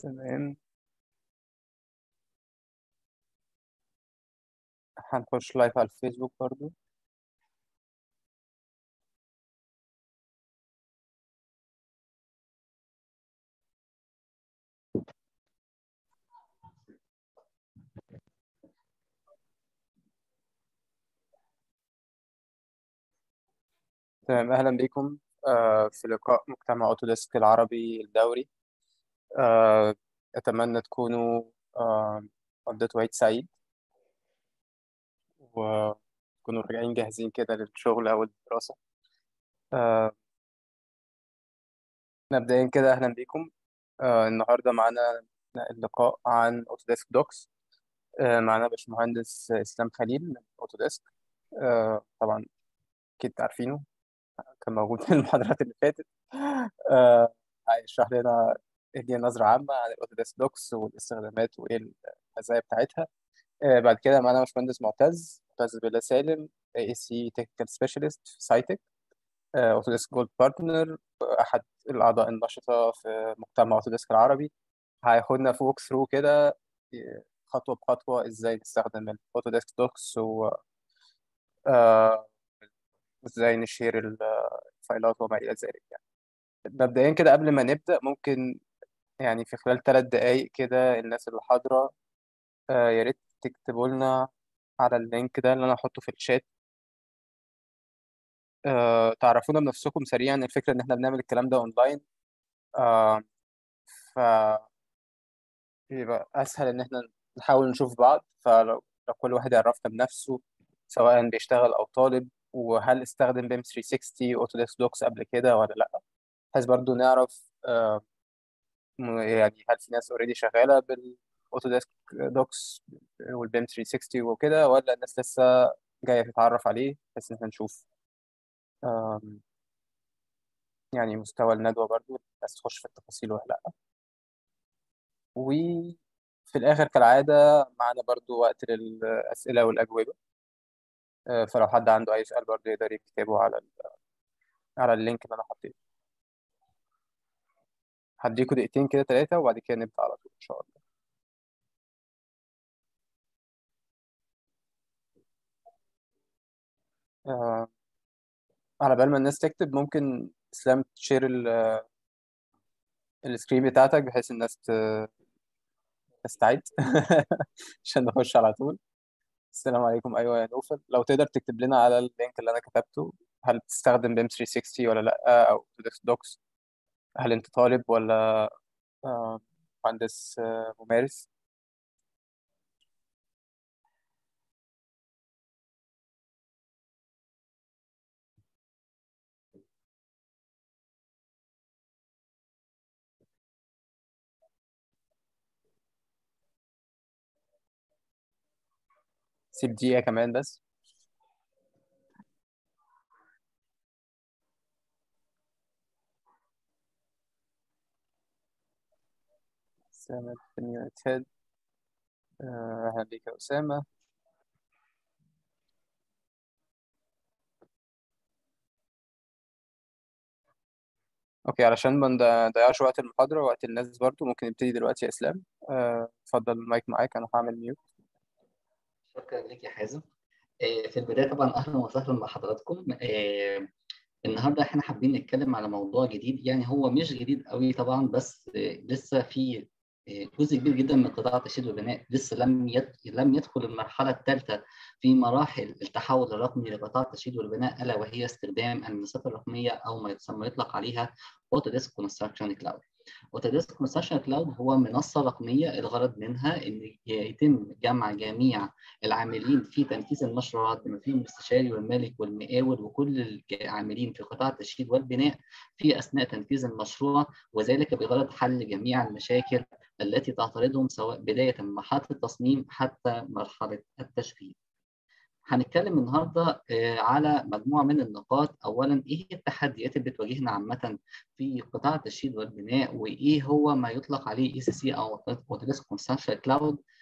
تمام هنخش لايف على الفيسبوك برضو تمام أهلا بكم آه، في لقاء مجتمع أوتوديسك العربي الدوري آه، أتمنى تكونوا آه، قضيتوا عيد سعيد وتكونوا راجعين جاهزين كده للشغل أو الدراسة آه، مبدئيا كده أهلا بكم آه، النهاردة معانا اللقاء عن أوتوديسك دوكس آه، معانا باشمهندس إسلام خليل من أوتوديسك آه، طبعا أكيد عارفينه كان موجود في المحاضرات اللي فاتت آه، هيشرح لنا يدينا نظرة عامة عن الأوتوديسك دوكس والاستخدامات وإيه المزايا بتاعتها آه، بعد كده معانا باشمهندس معتز معتز بالله سالم اي سي تكنيكال سبيشالست في سايتك اوتوديسك جولد بارتنر احد الاعضاء النشطه في مجتمع اوتوديسك العربي هياخدنا في ووك ثرو كده آه، خطوه بخطوه ازاي نستخدم الاوتوديسك دوكس و آه، وازاي نشير الفايلات وما الى ذلك يعني مبدئيا كده قبل ما نبدا ممكن يعني في خلال ثلاث دقائق كده الناس اللي حاضره آه، يا ريت تكتبوا لنا على اللينك ده اللي انا هحطه في الشات آه، تعرفونا بنفسكم سريعا الفكرة ان احنا بنعمل الكلام ده اونلاين آه، ف يبقى اسهل ان احنا نحاول نشوف بعض فلو لو كل واحد يعرفنا بنفسه سواء بيشتغل او طالب وهل استخدم بيم 360 اوتوديسك دوكس قبل كده ولا لا بحيث برضو نعرف آه، م- يعني هل في ناس اوريدي شغالة بالاوتوديسك دوكس والبيم 360 وكده ولا الناس لسه جاية تتعرف عليه بحيث ان احنا نشوف آم، يعني مستوى الندوة برضو الناس تخش في التفاصيل ولا لأ وفي الآخر كالعادة معانا برضو وقت للأسئلة والأجوبة آه، فلو حد عنده أي سؤال برضو يقدر يكتبه على ال... على اللينك اللي أنا حطيته هديكوا دقيقتين كده تلاتة وبعد كده نبدأ على طول إن شاء الله آه، على بال ما الناس تكتب ممكن إسلام تشير ال- السكرين بتاعتك بحيث الناس ت- تستعد عشان نخش على طول السلام عليكم ايوه يا نوفل لو تقدر تكتب لنا على اللينك اللي انا كتبته هل بتستخدم بيم 360 ولا لا او تودكس دوكس هل انت طالب ولا آه، مهندس آه، ممارس سيب دقيقة كمان بس أسامة بن يونتهيد آه، أهلا بك يا أسامة أوكي علشان ما نضيعش وقت المحاضرة ووقت الناس برضو ممكن نبتدي دلوقتي يا إسلام آه، اتفضل المايك معاك أنا هعمل ميوت شكرا لك يا حازم آه، في البداية طبعا أهلا وسهلا بحضراتكم آه، النهاردة احنا حابين نتكلم على موضوع جديد يعني هو مش جديد قوي طبعا بس آه، لسه في آه، جزء كبير جدا من قطاع التشييد والبناء لسه لم يد... لم يدخل المرحلة الثالثة في مراحل التحول الرقمي لقطاع التشييد والبناء ألا وهي استخدام المنصات الرقمية أو ما يسمى يطلق عليها Autodesk Construction Cloud. Autodesk Construction Cloud هو منصة رقمية الغرض منها إن يتم جمع جميع العاملين في تنفيذ المشروعات بما فيهم المستشاري والمالك والمقاول وكل العاملين في قطاع التشييد والبناء في أثناء تنفيذ المشروع وذلك بغرض حل جميع المشاكل التي تعترضهم سواء بداية من مرحلة التصميم حتى مرحلة التشغيل. هنتكلم النهارده على مجموعه من النقاط اولا ايه التحديات اللي بتواجهنا عامه في قطاع التشييد والبناء وايه هو ما يطلق عليه اي سي سي او اوتوديسك كونستراكشن كلاود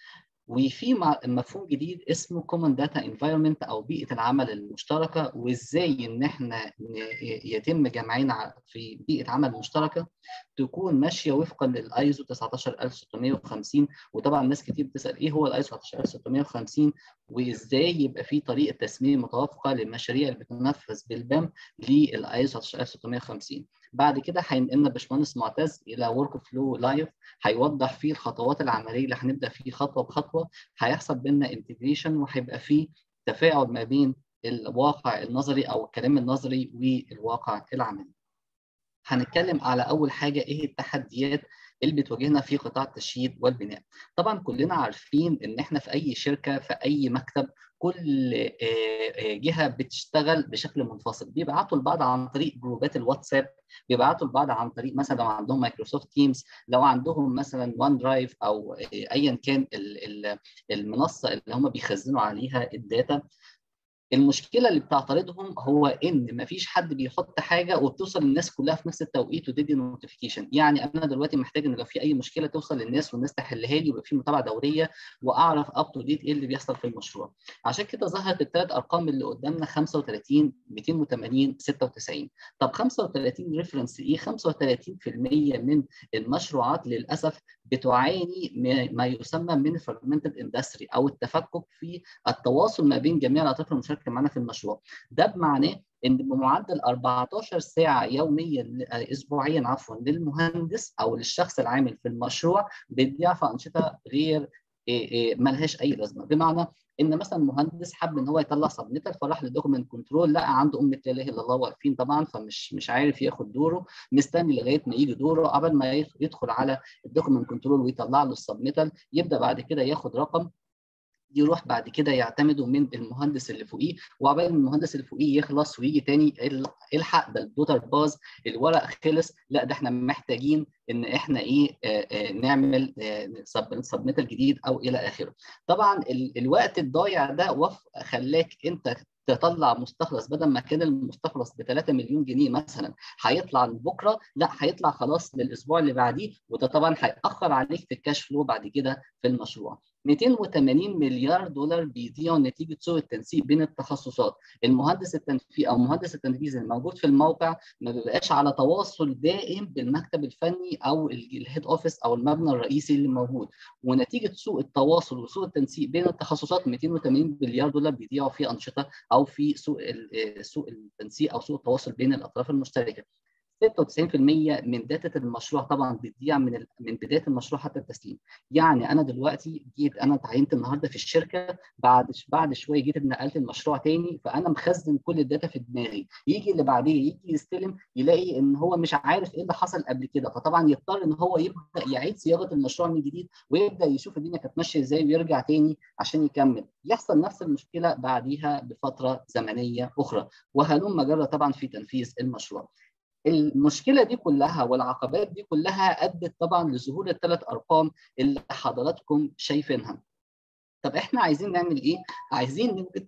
وفي مفهوم جديد اسمه Common Data Environment او بيئه العمل المشتركه وازاي ان احنا يتم جمعنا في بيئه عمل مشتركه تكون ماشيه وفقا للايزو 19650 وطبعا ناس كتير بتسال ايه هو الايزو 19650 وازاي يبقى في طريقه تصميم متوافقه للمشاريع اللي بتنفذ بالبام للايزو 19650 بعد كده هينقلنا باشمهندس معتز الى ورك فلو لايف هيوضح فيه الخطوات العمليه اللي هنبدا فيه خطوه بخطوه هيحصل بينا انتجريشن وهيبقى فيه تفاعل ما بين الواقع النظري او الكلام النظري والواقع العملي. هنتكلم على اول حاجه ايه التحديات اللي بتواجهنا في قطاع التشييد والبناء. طبعا كلنا عارفين ان احنا في اي شركه في اي مكتب كل جهه بتشتغل بشكل منفصل بيبعتوا لبعض عن طريق جروبات الواتساب بيبعتوا لبعض عن طريق مثلا لو عندهم مايكروسوفت تيمز لو عندهم مثلا وان درايف او ايا كان المنصه اللي هم بيخزنوا عليها الداتا المشكله اللي بتعترضهم هو ان مفيش حد بيحط حاجه وبتوصل للناس كلها في نفس التوقيت وتدي نوتيفيكيشن يعني انا دلوقتي محتاج ان لو في اي مشكله توصل للناس والناس تحلها لي ويبقى في متابعه دوريه واعرف اب تو ديت ايه اللي بيحصل في المشروع عشان كده ظهرت الثلاث ارقام اللي قدامنا 35 280 96 طب 35 ريفرنس ايه 35% من المشروعات للاسف بتعاني ما يسمى من فرمنتد اندستري او التفكك في التواصل ما بين جميع الاطراف المشاركه معنا في المشروع ده بمعناه ان بمعدل 14 ساعه يوميا اسبوعيا عفوا للمهندس او للشخص العامل في المشروع بيضيع في انشطه غير ملهاش اي لازمه بمعنى ان مثلا مهندس حب ان هو يطلع سبميتال فراح للدوكيمنت كنترول لقى عنده ام لا اله الا الله واقفين طبعا فمش مش عارف ياخد دوره مستني لغايه ما يجي دوره قبل ما يدخل على الدوكيمنت كنترول ويطلع له السبميتال يبدا بعد كده ياخد رقم يروح بعد كده يعتمدوا من المهندس اللي فوقيه وعقبال المهندس اللي فوقيه يخلص ويجي تاني الحق ده الدوتر باز الورق خلص لا ده احنا محتاجين ان احنا ايه آآ آآ نعمل سبميت الجديد او الى اخره طبعا ال الوقت الضايع ده وف خلاك انت تطلع مستخلص بدل ما كان المستخلص ب 3 مليون جنيه مثلا هيطلع بكره لا هيطلع خلاص للاسبوع اللي بعديه وده طبعا هياخر عليك في الكاش فلو بعد كده في المشروع 280 مليار دولار بيضيعوا نتيجه سوء التنسيق بين التخصصات المهندس التنفيذي او مهندس التنفيذ الموجود في الموقع ما بيبقاش على تواصل دائم بالمكتب الفني او الهيد اوفيس او المبنى الرئيسي اللي موجود ونتيجه سوء التواصل وسوء التنسيق بين التخصصات 280 مليار دولار بيضيعوا في انشطه او في سوء سوء التنسيق او سوء التواصل بين الاطراف المشتركه 96% من داتا المشروع طبعا بتضيع من من بدايه المشروع حتى التسليم يعني انا دلوقتي جيت انا اتعينت النهارده في الشركه بعد بعد شويه جيت اتنقلت المشروع تاني فانا مخزن كل الداتا في دماغي يجي اللي بعديه يجي يستلم يلاقي ان هو مش عارف ايه اللي حصل قبل كده فطبعا يضطر ان هو يبدا يعيد صياغه المشروع من جديد ويبدا يشوف الدنيا كانت ماشيه ازاي ويرجع تاني عشان يكمل يحصل نفس المشكله بعديها بفتره زمنيه اخرى وهلم جرى طبعا في تنفيذ المشروع المشكله دي كلها والعقبات دي كلها ادت طبعا لظهور الثلاث ارقام اللي حضراتكم شايفينها. طب احنا عايزين نعمل ايه؟ عايزين نوجد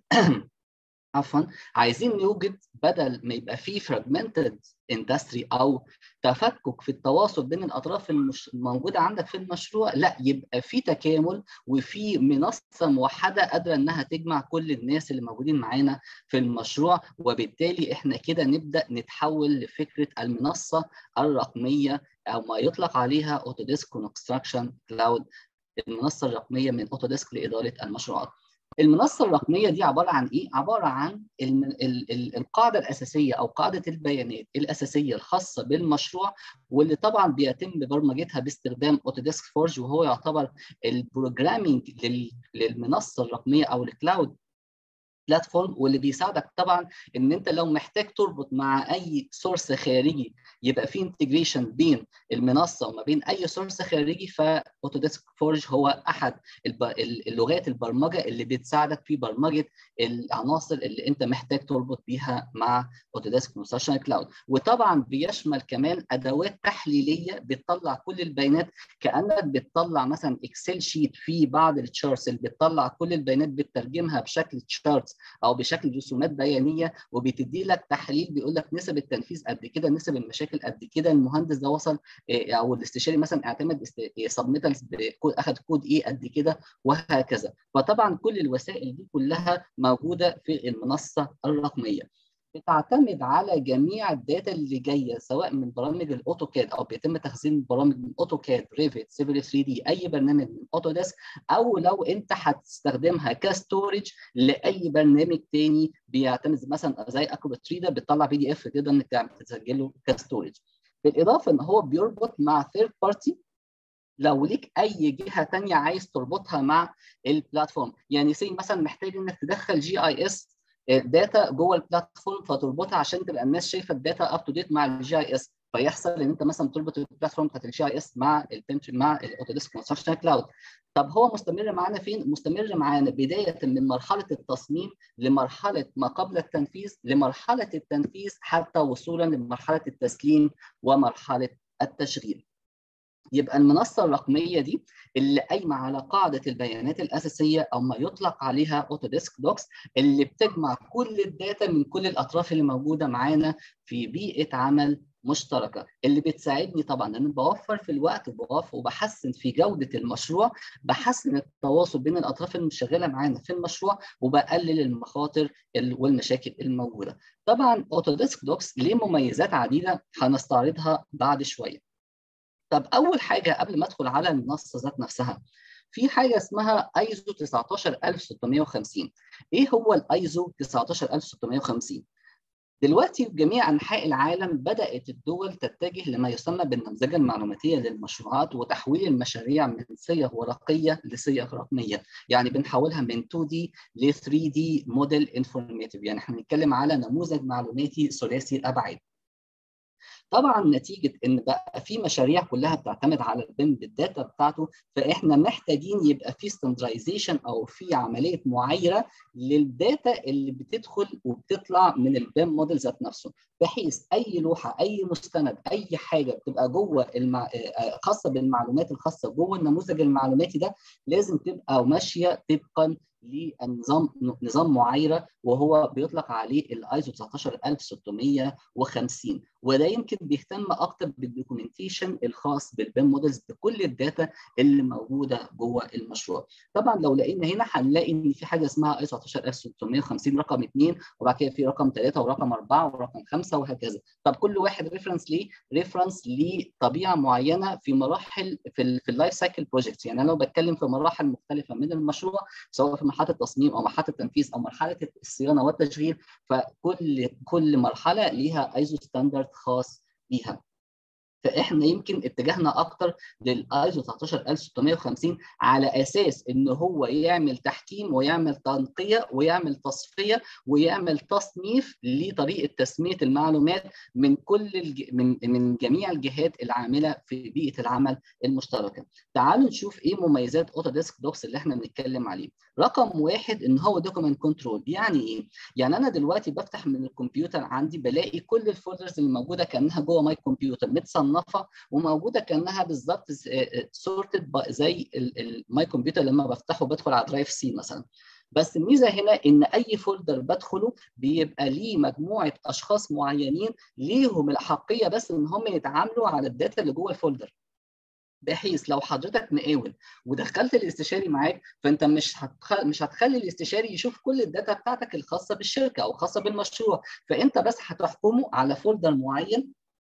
عفوا عايزين نوجد بدل ما يبقى فيه fragmented industry او تفكك في التواصل بين الاطراف الموجوده عندك في المشروع لا يبقى في تكامل وفي منصه موحده قادره انها تجمع كل الناس اللي موجودين معانا في المشروع وبالتالي احنا كده نبدا نتحول لفكره المنصه الرقميه او ما يطلق عليها اوتوديسك كونستراكشن كلاود المنصه الرقميه من اوتوديسك لاداره المشروعات المنصه الرقميه دي عباره عن ايه؟ عباره عن ال ال ال القاعده الاساسيه او قاعده البيانات الاساسيه الخاصه بالمشروع واللي طبعا بيتم برمجتها باستخدام اوتوديسك فورج وهو يعتبر البروجرامينج للمنصه الرقميه او الكلاود بلاتفورم واللي بيساعدك طبعا ان انت لو محتاج تربط مع اي سورس خارجي يبقى في انتجريشن بين المنصه وما بين اي سورس خارجي فاوتوديسك فورج هو احد اللغات البرمجه اللي بتساعدك في برمجه العناصر اللي انت محتاج تربط بيها مع اوتوديسك كونستراكشن كلاود وطبعا بيشمل كمان ادوات تحليليه بتطلع كل البيانات كانك بتطلع مثلا اكسل شيت في بعض التشارتس اللي بتطلع كل البيانات بتترجمها بشكل تشارتس او بشكل رسومات بيانيه وبتدي لك تحليل بيقول لك نسب التنفيذ قد كده نسب المشاكل داخل قد كده المهندس ده وصل او الاستشاري مثلا اعتمد سبميتالز اخذ كود ايه قد كده وهكذا فطبعا كل الوسائل دي كلها موجوده في المنصه الرقميه بتعتمد على جميع الداتا اللي جايه سواء من برامج الاوتوكاد او بيتم تخزين برامج من اوتوكاد ريفيت سيفل 3 دي اي برنامج من اوتوديسك او لو انت هتستخدمها كستورج لاي برنامج تاني بيعتمد مثلا زي اكروبات ريدر بتطلع بي دي اف تقدر انك تسجله كستورج بالاضافه ان هو بيربط مع ثيرد بارتي لو ليك اي جهه تانية عايز تربطها مع البلاتفورم يعني سي مثلا محتاج انك تدخل جي اي اس داتا جوه البلاتفورم فتربطها عشان تبقى الناس شايفه الداتا اب تو ديت مع الجي اي اس فيحصل ان انت مثلا تربط البلاتفورم بتاعت الجي اي اس مع مع الاوتوديسك كونستراكشن كلاود طب هو مستمر معانا فين؟ مستمر معانا بدايه من مرحله التصميم لمرحله ما قبل التنفيذ لمرحله التنفيذ حتى وصولا لمرحله التسليم ومرحله التشغيل. يبقى المنصه الرقميه دي اللي قايمه على قاعده البيانات الاساسيه او ما يطلق عليها اوتوديسك دوكس اللي بتجمع كل الداتا من كل الاطراف اللي موجوده معانا في بيئه عمل مشتركه اللي بتساعدني طبعا ان بوفر في الوقت وبوفر وبحسن في جوده المشروع بحسن التواصل بين الاطراف اللي شغاله معانا في المشروع وبقلل المخاطر والمشاكل الموجوده طبعا اوتوديسك دوكس ليه مميزات عديده هنستعرضها بعد شويه طب اول حاجه قبل ما ادخل على المنصه ذات نفسها في حاجه اسمها ايزو 19650 ايه هو الايزو 19650 دلوقتي في جميع انحاء العالم بدات الدول تتجه لما يسمى بالنمذجه المعلوماتيه للمشروعات وتحويل المشاريع من صيغ ورقيه لصيغ رقميه يعني بنحولها من 2 دي ل 3 دي موديل انفورماتيف يعني احنا بنتكلم على نموذج معلوماتي ثلاثي الابعاد طبعا نتيجه ان بقى في مشاريع كلها بتعتمد على البيم بالداتا بتاعته فاحنا محتاجين يبقى في ستاندرايزيشن او في عمليه معايره للداتا اللي بتدخل وبتطلع من البيم موديل ذات نفسه بحيث اي لوحه اي مستند اي حاجه بتبقى جوه المع... خاصه بالمعلومات الخاصه جوه النموذج المعلوماتي ده لازم تبقى ماشيه طبقا للنظام نظام معايره وهو بيطلق عليه الايزو 19650 وده يمكن بيهتم اكتر بالدوكيومنتيشن الخاص بالبيم مودلز بكل الداتا اللي موجوده جوه المشروع طبعا لو لقينا هنا هنلاقي ان في حاجه اسمها ايزو 19650 رقم 2 وبعد كده في رقم 3 ورقم 4 ورقم 5 وهكذا طب كل واحد ريفرنس ليه ريفرنس لطبيعه معينه في مراحل في, ال في اللايف سايكل بروجكتس يعني انا لو بتكلم في مراحل مختلفه من المشروع سواء في مرحله التصميم او مرحله التنفيذ او مرحله الصيانه والتشغيل فكل كل مرحله ليها ايزو ستاندرد خاص بيها فاحنا يمكن اتجهنا اكتر للايزو 19650 على اساس ان هو يعمل تحكيم ويعمل تنقيه ويعمل تصفيه ويعمل تصنيف لطريقه تسميه المعلومات من كل الج... من من جميع الجهات العامله في بيئه العمل المشتركه. تعالوا نشوف ايه مميزات اوتوديسك دوكس اللي احنا بنتكلم عليه. رقم واحد ان هو دوكيمنت كنترول يعني ايه؟ يعني انا دلوقتي بفتح من الكمبيوتر عندي بلاقي كل الفولدرز اللي موجوده كانها جوه ماي كمبيوتر متصنفه وموجوده كانها بالظبط سورتد زي الماي كمبيوتر لما بفتحه بدخل على درايف سي مثلا بس الميزه هنا ان اي فولدر بدخله بيبقى ليه مجموعه اشخاص معينين ليهم الاحقيه بس ان هم يتعاملوا على الداتا اللي جوه الفولدر بحيث لو حضرتك مقاول ودخلت الاستشاري معاك فانت مش هتخل... مش هتخلي الاستشاري يشوف كل الداتا بتاعتك الخاصه بالشركه او خاصه بالمشروع فانت بس هتحكمه على فولدر معين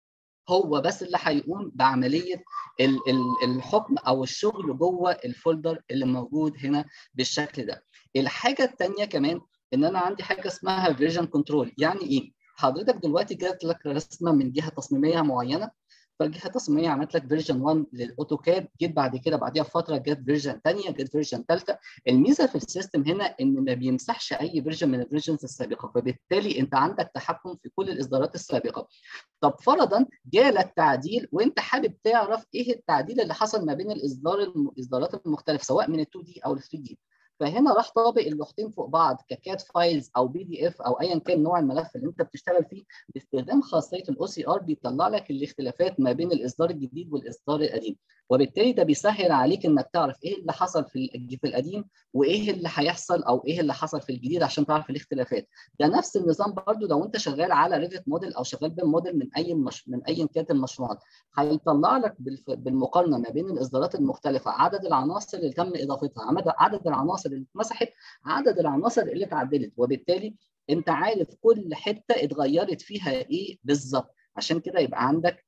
هو بس اللي هيقوم بعمليه الحكم او الشغل جوه الفولدر اللي موجود هنا بالشكل ده. الحاجه الثانيه كمان ان انا عندي حاجه اسمها فيرجن كنترول يعني ايه؟ حضرتك دلوقتي جات لك رسمه من جهه تصميميه معينه فالجهه التصميميه عملت لك فيرجن 1 للاوتوكاد جيت بعد كده بعديها بفتره جت فيرجن ثانيه جت فيرجن ثالثه الميزه في السيستم هنا ان ما بيمسحش اي فيرجن من الفيرجنز السابقه فبالتالي انت عندك تحكم في كل الاصدارات السابقه طب فرضا جالك تعديل وانت حابب تعرف ايه التعديل اللي حصل ما بين الاصدار الاصدارات المختلفه سواء من ال 2 دي او ال 3 دي فهنا راح طابق اللوحتين فوق بعض ككات فايلز او بي دي اف او ايا كان نوع الملف اللي انت بتشتغل فيه باستخدام خاصيه الاو سي ار بيطلع لك الاختلافات ما بين الاصدار الجديد والاصدار القديم وبالتالي ده بيسهل عليك انك تعرف ايه اللي حصل في في القديم وايه اللي هيحصل او ايه اللي حصل في الجديد عشان تعرف الاختلافات ده نفس النظام برضو لو انت شغال على ريفت موديل او شغال بالموديل من اي مش... من اي كانت المشروعات هيطلع لك بالف... بالمقارنه ما بين الاصدارات المختلفه عدد العناصر اللي تم اضافتها عدد العناصر اللي اتمسحت عدد العناصر اللي اتعدلت وبالتالي انت عارف كل حته اتغيرت فيها ايه بالظبط عشان كده يبقى عندك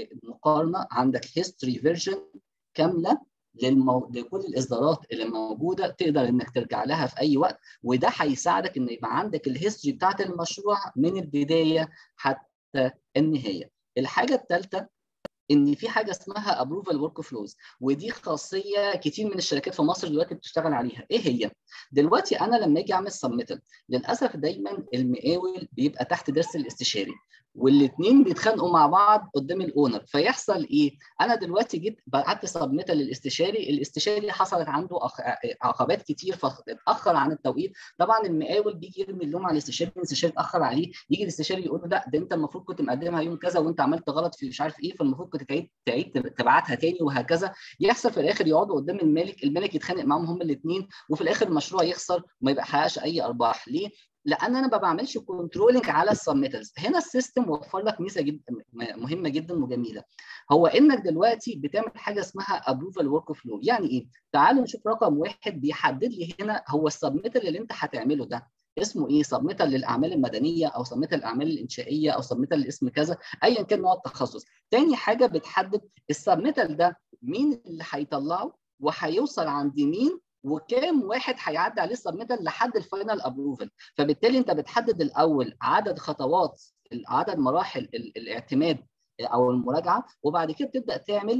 مقارنه عندك هيستوري فيرجن كامله للمو... لكل الاصدارات اللي موجوده تقدر انك ترجع لها في اي وقت وده هيساعدك ان يبقى عندك الهيستوري بتاعت المشروع من البدايه حتى النهايه. الحاجه الثالثه ان في حاجه اسمها ابروفال ورك فلوز ودي خاصيه كتير من الشركات في مصر دلوقتي بتشتغل عليها ايه هي دلوقتي انا لما اجي اعمل سبميتال للاسف دايما المقاول بيبقى تحت درس الاستشاري والاثنين بيتخانقوا مع بعض قدام الاونر فيحصل ايه انا دلوقتي جيت بعت سبميتال للاستشاري الاستشاري حصلت عنده عقبات كتير فاتاخر عن التوقيت طبعا المقاول بيجي يرمي اللوم على الاستشاري الاستشاري اتاخر عليه يجي الاستشاري يقول له لا ده انت المفروض كنت مقدمها يوم كذا وانت عملت غلط في مش عارف ايه فالمفروض كنت تعيد تعيد تبعتها تاني وهكذا يحصل في الاخر يقعدوا قدام المالك المالك يتخانق معاهم هم الاثنين وفي الاخر المشروع يخسر وما يحققش اي ارباح ليه لان انا ما بعملش كنترولنج على السبميتلز هنا السيستم وفر لك ميزه جدا مهمه جدا وجميله هو انك دلوقتي بتعمل حاجه اسمها ابروفال ورك فلو يعني ايه تعالوا نشوف رقم واحد بيحدد لي هنا هو السبميتل اللي انت هتعمله ده اسمه ايه سبميتال للاعمال المدنيه او سبميتال للاعمال الانشائيه او سبميتال لاسم كذا ايا كان نوع التخصص تاني حاجه بتحدد السبميتال ده مين اللي هيطلعه وهيوصل عند مين وكام واحد هيعدي عليه السبميتال لحد الفاينل ابروفل فبالتالي انت بتحدد الاول عدد خطوات عدد مراحل الاعتماد او المراجعه وبعد كده تبدا تعمل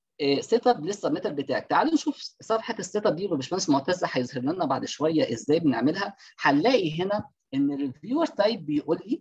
سيت اب للسبميتال بتاعك تعالوا نشوف صفحه السيت اب دي والباشمهندس معتز هيظهر لنا بعد شويه ازاي بنعملها هنلاقي هنا ان الريفيور تايب بيقول لي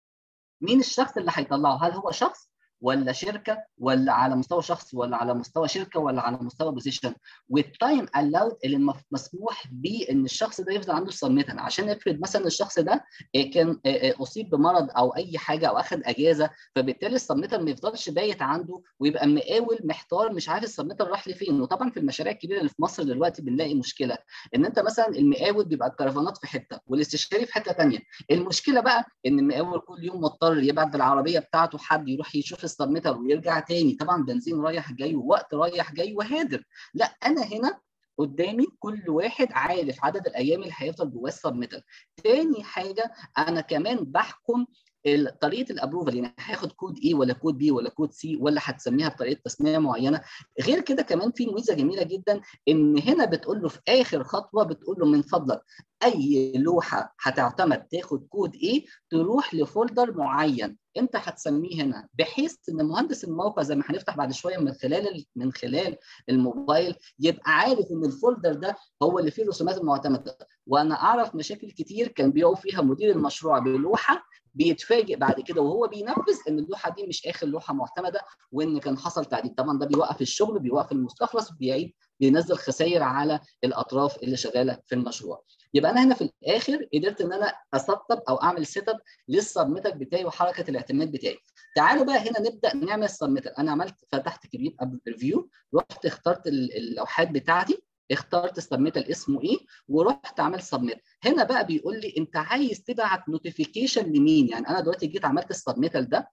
مين الشخص اللي هيطلعه هل هو شخص ولا شركه ولا على مستوى شخص ولا على مستوى شركه ولا على مستوى بوزيشن والتايم الاود اللي مسموح بيه ان الشخص ده يفضل عنده سبميتال عشان افرض مثلا الشخص ده كان اصيب بمرض او اي حاجه او اخذ اجازه فبالتالي السبميتال ما يفضلش بايت عنده ويبقى مقاول محتار مش عارف السبميتال راح لفين وطبعا في المشاريع الكبيره اللي في مصر دلوقتي بنلاقي مشكله ان انت مثلا المقاول بيبقى الكرفانات في حته والاستشاري في حته ثانيه المشكله بقى ان المقاول كل يوم مضطر يبعت بالعربيه بتاعته حد يروح يشوف السبميتال ويرجع تاني طبعا بنزين رايح جاي ووقت رايح جاي وهادر لا انا هنا قدامي كل واحد عارف عدد الايام اللي هيفضل جواه السبميتال تاني حاجه انا كمان بحكم طريقه الابروفال يعني هاخد كود اي ولا كود بي ولا كود سي ولا هتسميها بطريقه تسميه معينه غير كده كمان في ميزه جميله جدا ان هنا بتقول له في اخر خطوه بتقول له من فضلك اي لوحه هتعتمد تاخد كود ايه تروح لفولدر معين انت هتسميه هنا بحيث ان مهندس الموقع زي ما هنفتح بعد شويه من خلال من خلال الموبايل يبقى عارف ان الفولدر ده هو اللي فيه الرسومات المعتمده وانا اعرف مشاكل كتير كان بيقعوا فيها مدير المشروع بلوحه بيتفاجئ بعد كده وهو بينفذ ان اللوحه دي مش اخر لوحه معتمده وان كان حصل تعديل طبعا ده بيوقف الشغل بيوقف المستخلص بيعيد بينزل خسائر على الاطراف اللي شغاله في المشروع يبقى انا هنا في الاخر قدرت ان انا اسطب او اعمل سيت اب للسبميتال بتاعي وحركه الاعتماد بتاعي تعالوا بقى هنا نبدا نعمل السبميتال انا عملت فتحت كريت اب ريفيو رحت اخترت اللوحات بتاعتي اخترت السبميتال اسمه ايه ورحت عملت سبميت هنا بقى بيقول لي انت عايز تبعت نوتيفيكيشن لمين يعني انا دلوقتي جيت عملت السبميتال ده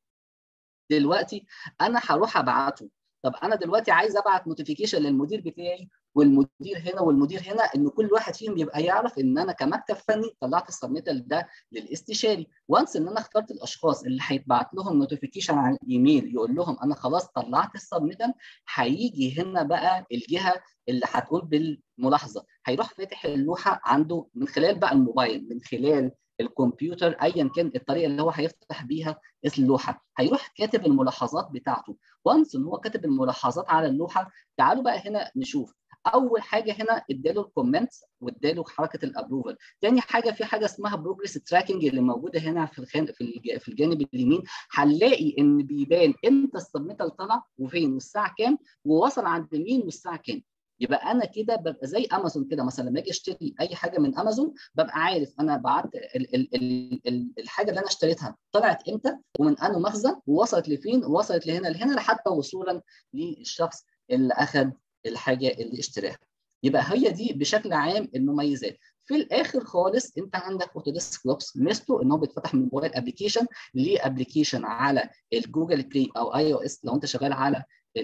دلوقتي انا هروح ابعته طب انا دلوقتي عايز ابعت نوتيفيكيشن للمدير بتاعي والمدير هنا والمدير هنا ان كل واحد فيهم يبقى يعرف ان انا كمكتب فني طلعت السبميتال ده للاستشاري وانس ان انا اخترت الاشخاص اللي هيتبعت لهم نوتيفيكيشن على الايميل يقول لهم انا خلاص طلعت السبميتال هيجي هنا بقى الجهه اللي هتقول بالملاحظه هيروح فاتح اللوحه عنده من خلال بقى الموبايل من خلال الكمبيوتر ايا كان الطريقه اللي هو هيفتح بيها اللوحه هيروح كاتب الملاحظات بتاعته وانس ان هو كاتب الملاحظات على اللوحه تعالوا بقى هنا نشوف اول حاجه هنا اداله الكومنتس واداله حركه الابروفل تاني حاجه في حاجه اسمها بروجريس تراكنج اللي موجوده هنا في الخان في في الجانب اليمين هنلاقي ان بيبان امتى السبميتال طلع وفين والساعه كام ووصل عند مين والساعه كام يبقى انا كده ببقى زي امازون كده مثلا لما اجي اشتري اي حاجه من امازون ببقى عارف انا بعت ال ال ال ال الحاجه اللي انا اشتريتها طلعت امتى ومن انه مخزن ووصلت لفين ووصلت لهنا لهنا لحتى وصولا للشخص اللي اخذ الحاجه اللي اشتراها يبقى هي دي بشكل عام المميزات في الاخر خالص انت عندك اوتوديسك لوكس ميزته ان هو بيتفتح من موبايل ابلكيشن ليه ابلكيشن على الجوجل بلاي او اي او اس لو انت شغال على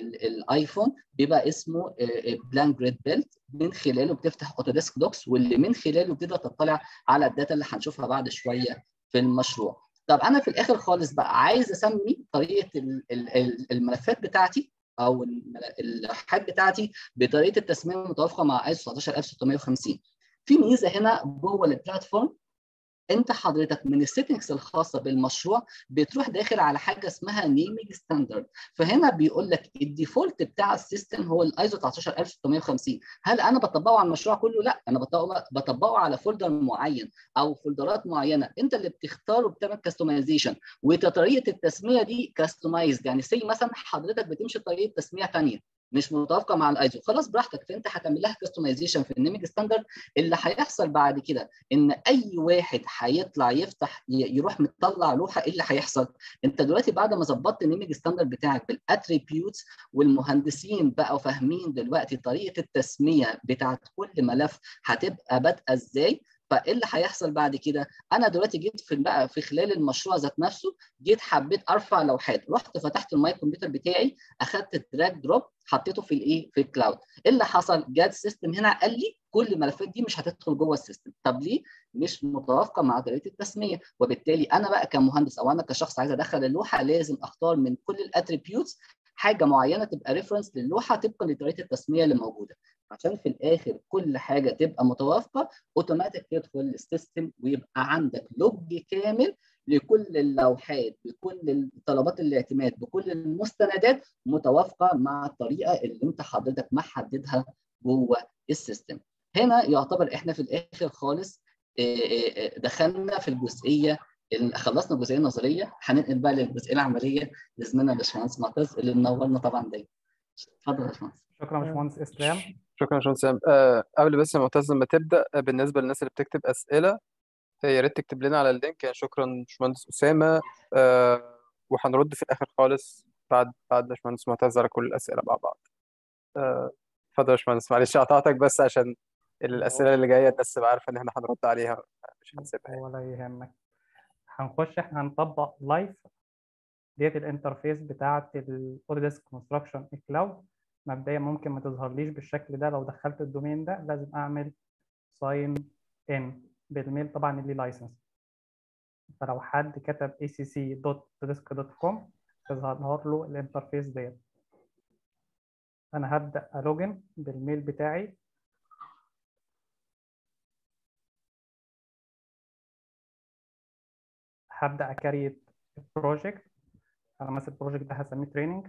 الايفون بيبقى اسمه بلان جريد بيلت من خلاله بتفتح اوتوديسك دوكس واللي من خلاله بتقدر تطلع على الداتا اللي هنشوفها بعد شويه في المشروع طب انا في الاخر خالص بقى عايز اسمي طريقه الملفات بتاعتي او اللوحات بتاعتي بطريقه التسميه المتوافقه مع ايزو 19650 في ميزه هنا جوه البلاتفورم انت حضرتك من السيتنجز الخاصه بالمشروع بتروح داخل على حاجه اسمها نيمينج ستاندرد فهنا بيقول لك الديفولت بتاع السيستم هو الايزو 19650 هل انا بطبقه على المشروع كله لا انا بطبقه بطبقه على فولدر معين او فولدرات معينه انت اللي بتختاره بتعمل كاستمايزيشن وطريقه التسميه دي كاستمايزد يعني سي مثلا حضرتك بتمشي بطريقه تسميه ثانيه مش متوافقه مع الايزو خلاص براحتك فانت هتعمل لها كاستمايزيشن في النيمينج ستاندرد اللي هيحصل بعد كده ان اي واحد هيطلع يفتح يروح مطلع لوحه ايه اللي هيحصل انت دلوقتي بعد ما ظبطت النيمينج ستاندرد بتاعك بالاتريبيوتس والمهندسين بقوا فاهمين دلوقتي طريقه التسميه بتاعت كل ملف هتبقى بادئه ازاي فايه اللي هيحصل بعد كده؟ انا دلوقتي جيت في بقى في خلال المشروع ذات نفسه جيت حبيت ارفع لوحات، رحت فتحت الماي كمبيوتر بتاعي اخدت الدراج دروب حطيته في الايه؟ في الكلاود. ايه اللي حصل؟ جات السيستم هنا قال لي كل الملفات دي مش هتدخل جوه السيستم، طب ليه؟ مش متوافقه مع طريقه التسميه، وبالتالي انا بقى كمهندس او انا كشخص عايز ادخل اللوحه لازم اختار من كل الاتريبيوتس حاجه معينه تبقى ريفرنس للوحه طبقا لطريقه التسميه اللي موجوده عشان في الاخر كل حاجه تبقى متوافقه اوتوماتيك تدخل السيستم ويبقى عندك لوج كامل لكل اللوحات بكل طلبات الاعتماد بكل المستندات متوافقه مع الطريقه اللي انت حضرتك محددها جوه السيستم هنا يعتبر احنا في الاخر خالص دخلنا في الجزئيه خلصنا الجزئيه النظريه هننقل بقى للجزئيه العمليه لزميلنا باشمهندس معتز اللي منورنا طبعا دايما اتفضل يا باشمهندس شكرا يا باشمهندس اسلام شكرا يا باشمهندس أه قبل بس يا معتز لما تبدا بالنسبه للناس اللي بتكتب اسئله يا ريت تكتب لنا على اللينك يعني شكرا باشمهندس اسامه أه وهنرد في الاخر خالص بعد بعد باشمهندس معتز على كل الاسئله مع بعض اتفضل أه يا باشمهندس معلش قطعتك بس عشان الاسئله اللي جايه الناس تبقى عارفه ان احنا هنرد عليها مش هنسيبها ولا يهمك هنخش احنا هنطبق لايف ديت الانترفيس بتاعه الاوديسك كونستراكشن كلاود مبدئيا ممكن ما تظهرليش بالشكل ده لو دخلت الدومين ده لازم اعمل ساين ان بالميل طبعا اللي لايسنس فلو حد كتب acc.disk.com تظهر له الانترفيس ديت انا هبدا الوجن بالميل بتاعي هبدا اكريت البروجكت انا مثلا البروجكت ده هسميه تريننج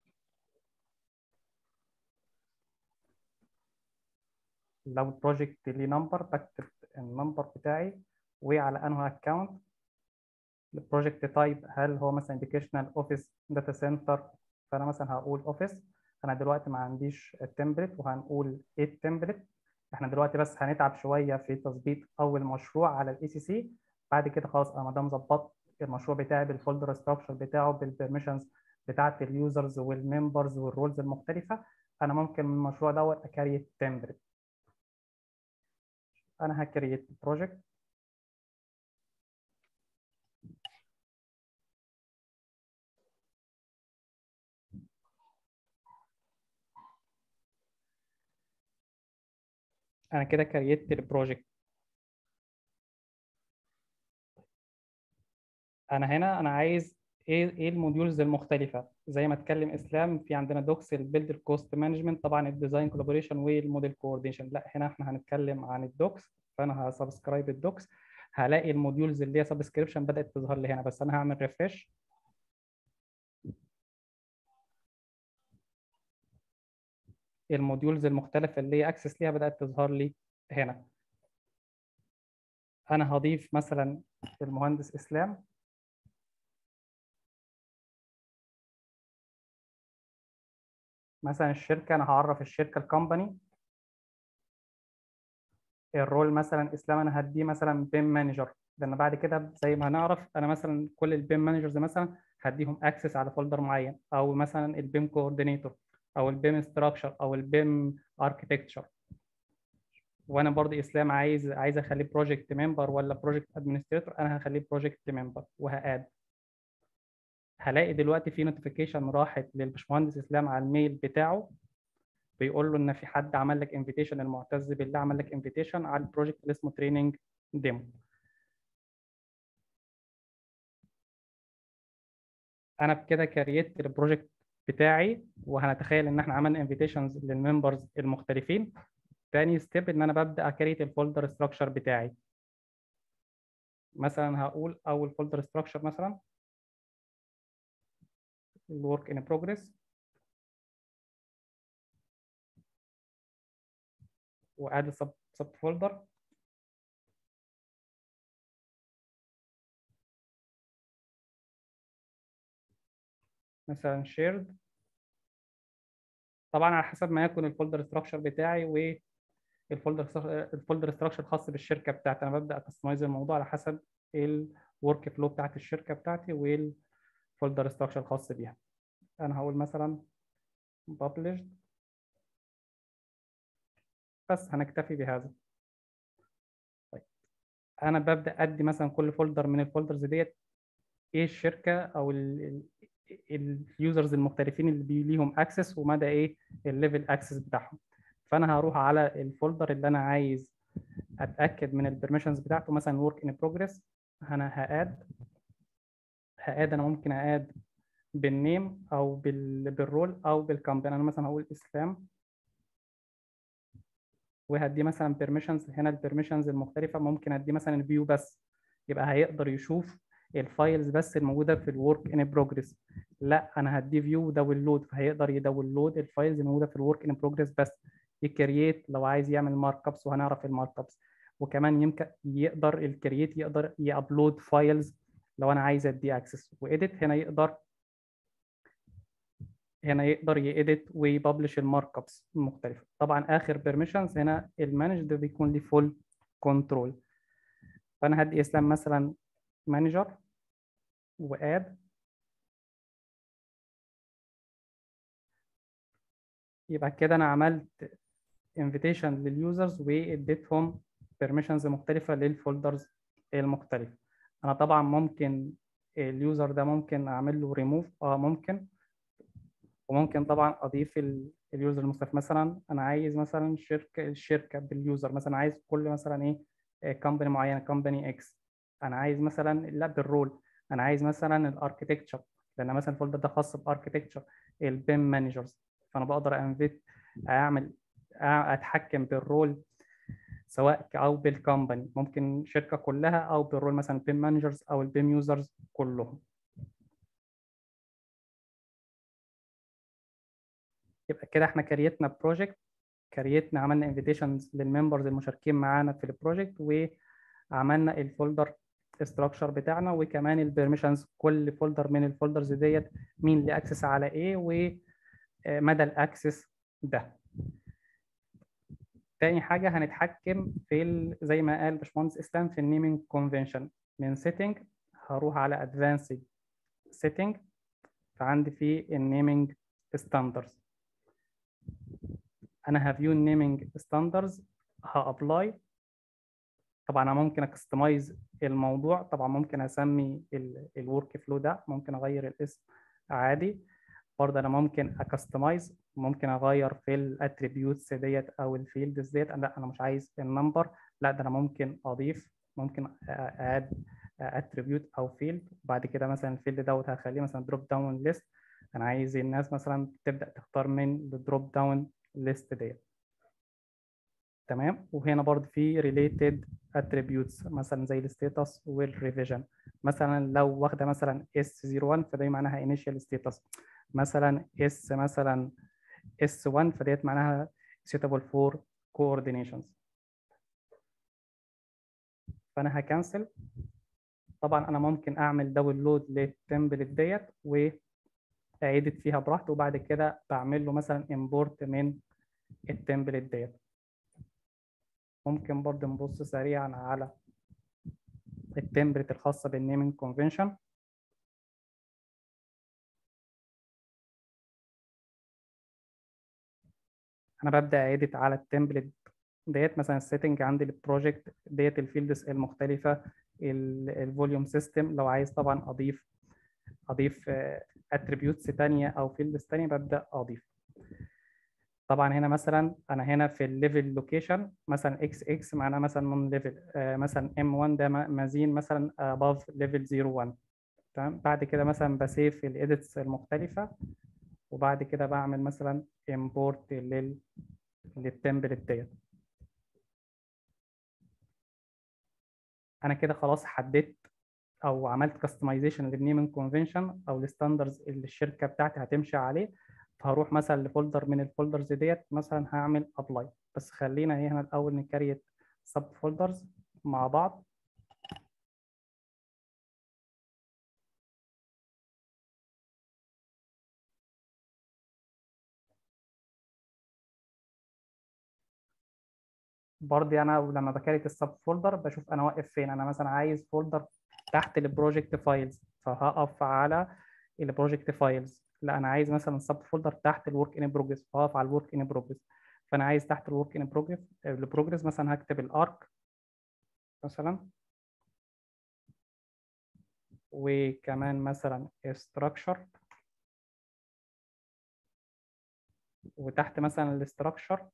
لو البروجكت ليه نمبر بكتب النمبر بتاعي وعلى انه اكونت البروجكت تايب هل هو مثلا educational اوفيس داتا سنتر فانا مثلا هقول اوفيس انا دلوقتي ما عنديش التمبلت وهنقول ايه التمبلت احنا دلوقتي بس هنتعب شويه في تظبيط اول مشروع على الاي سي سي بعد كده خلاص انا ما دام ظبطت المشروع بتاعي بالفولدر ستراكشر بتاعه بالبرميشنز بتاعت اليوزرز والممبرز والرولز المختلفه انا ممكن من المشروع دوت اكريت تمبلت انا هكريت بروجكت انا كده كريت البروجكت انا هنا انا عايز ايه ايه الموديولز المختلفه زي ما اتكلم اسلام في عندنا دوكس البيلد الكوست مانجمنت طبعا الديزاين كولابوريشن والموديل كوردينيشن لا هنا احنا هنتكلم عن الدوكس فانا هسبسكرايب الدوكس هلاقي الموديولز اللي هي سبسكريبشن بدات تظهر لي هنا بس انا هعمل ريفرش الموديولز المختلفه اللي هي اكسس ليها بدات تظهر لي هنا انا هضيف مثلا المهندس اسلام مثلا الشركه انا هعرف الشركه الكومباني الرول مثلا اسلام انا هديه مثلا بيم مانجر لان بعد كده زي ما هنعرف انا مثلا كل البيم مانجرز مثلا هديهم اكسس على فولدر معين او مثلا البيم كوردينيتور او البيم ستراكشر او البيم اركتكتشر وانا برضه اسلام عايز عايز اخليه بروجكت ممبر ولا بروجكت ادمنستريتور انا هخليه بروجكت ممبر وهاد هلاقي دلوقتي في نوتيفيكيشن راحت للبشمهندس اسلام على الميل بتاعه بيقول له ان في حد عمل لك انفيتيشن المعتز بالله عمل لك انفيتيشن على البروجكت اللي اسمه تريننج ديمو انا بكده كريت البروجكت بتاعي وهنتخيل ان احنا عملنا انفيتيشنز للممبرز المختلفين تاني ستيب ان انا ببدا اكريت الفولدر ستراكشر بتاعي مثلا هقول اول فولدر ستراكشر مثلا الورك ان بروجريس واد سب سب فولدر مثلا شيرد طبعا على حسب ما يكون الفولدر ستراكشر بتاعي والفولدر الفولدر ستراكشر الخاص بالشركه بتاعتي انا ببدا اكستمايز الموضوع على حسب الورك فلو بتاعت الشركه بتاعتي والفولدر ستراكشر الخاص بيها انا هقول مثلا published بس هنكتفي بهذا طيب انا ببدا ادي مثلا كل فولدر من الفولدرز ديت ايه الشركه او اليوزرز المختلفين اللي بي ليهم اكسس ومدى ايه الليفل اكسس بتاعهم فانا هروح على الفولدر اللي انا عايز اتاكد من البرميشنز بتاعته مثلا ورك ان بروجريس انا هاد هاد انا ممكن اد بالنيم او بال... بالرول او بالكامبين انا مثلا هقول اسلام وهدي مثلا بيرميشنز هنا البيرميشنز المختلفه ممكن ادي مثلا فيو بس يبقى هيقدر يشوف الفايلز بس الموجوده في الورك ان بروجريس لا انا هدي فيو داونلود فهيقدر يداونلود الفايلز الموجوده في الورك ان بروجريس بس يكريت لو عايز يعمل مارك ابس وهنعرف المارك ابس وكمان يمكن يقدر الكرييت يقدر يابلود فايلز لو انا عايز ادي اكسس واديت هنا يقدر هنا يقدر يedit ويبلش المارك ابس المختلفه طبعا اخر بيرميشنز هنا المانج ده بيكون ليه فول كنترول فانا هدي اسلام مثلا مانجر واد يبقى كده انا عملت انفيتيشن لليوزرز واديتهم بيرميشنز مختلفه للفولدرز المختلفه انا طبعا ممكن اليوزر ده ممكن اعمل له ريموف اه ممكن وممكن طبعا اضيف اليوزر المختلف مثلا انا عايز مثلا شركه الشركه باليوزر مثلا عايز كل مثلا ايه كومباني معينه كومباني اكس انا عايز مثلا لا بالرول انا عايز مثلا الاركتكتشر لان مثلا الفولدر ده خاص باركتكتشر البيم مانجرز فانا بقدر انفيت اعمل اتحكم بالرول سواء او بالكومباني ممكن شركه كلها او بالرول مثلا البيم مانجرز او البيم يوزرز كلهم يبقى كده احنا كريتنا بروجكت كريتنا عملنا انفيتيشنز للممبرز المشاركين معانا في البروجكت وعملنا الفولدر ستراكشر بتاعنا وكمان البرميشنز كل فولدر من الفولدرز ديت مين اللي اكسس على ايه ومدى الاكسس ده تاني حاجه هنتحكم في ال... زي ما قال باشمهندس اسلام في النيمينج كونفنشن من سيتنج هروح على ادفانسد سيتنج فعندي في النيمينج ستاندردز انا هفيو النيمينج ستاندردز هابلاي طبعا انا ممكن اكستمايز الموضوع طبعا ممكن اسمي الورك فلو ده ممكن اغير الاسم عادي برضه انا ممكن اكستمايز ممكن اغير في الاتريبيوتس ديت او الفيلدز ديت لا انا مش عايز النمبر لا ده انا ممكن اضيف ممكن اد اتريبيوت او فيلد وبعد كده مثلا الفيلد دوت هخليه مثلا دروب داون ليست انا عايز الناس مثلا تبدا تختار من الدروب داون ليست ديت تمام وهنا برضه في related attributes مثلا زي الستاتس والريفيجن مثلا لو واخده مثلا S01 فده معناها initial status مثلا S مثلا S1 فديت معناها suitable for coordinations فانا هكنسل طبعا انا ممكن اعمل داونلود للتمبلت ديت واعيدت فيها براحتي وبعد كده بعمل له مثلا import من التمبلت ديت ممكن برضه نبص سريعا على التمبلت الخاصة بالنيمينج كونفنشن انا ببدا اديت على التمبلت ديت مثلا السيتنج عندي البروجكت ديت الفيلدز المختلفه الفوليوم سيستم لو عايز طبعا اضيف اضيف اتريبيوتس ثانيه او فيلدز ثانيه ببدا اضيف طبعا هنا مثلا انا هنا في الليفل لوكيشن مثلا اكس اكس معناه مثلا من ليفل مثلا ام 1 ده مزين مثلا above ليفل 01 تمام بعد كده مثلا بسيف الايديتس المختلفه وبعد كده بعمل مثلا import لل للتمبلت ديت انا كده خلاص حددت او عملت كاستمايزيشن للنيمينج كونفنشن او الستاندرز اللي الشركه بتاعتي هتمشي عليه فهروح مثلا لفولدر من الفولدرز ديت مثلا هعمل ابلاي بس خلينا هنا الاول نكريت سب فولدرز مع بعض برضه انا لما بكريت السب فولدر بشوف انا واقف فين انا مثلا عايز فولدر تحت البروجكت فايلز فهقف على البروجكت فايلز لا انا عايز مثلا سب فولدر تحت الورك ان بروجريس فهقف على الورك ان بروجريس فانا عايز تحت الورك ان بروجريس البروجريس مثلا هكتب الارك مثلا وكمان مثلا structure وتحت مثلا الاستراكشر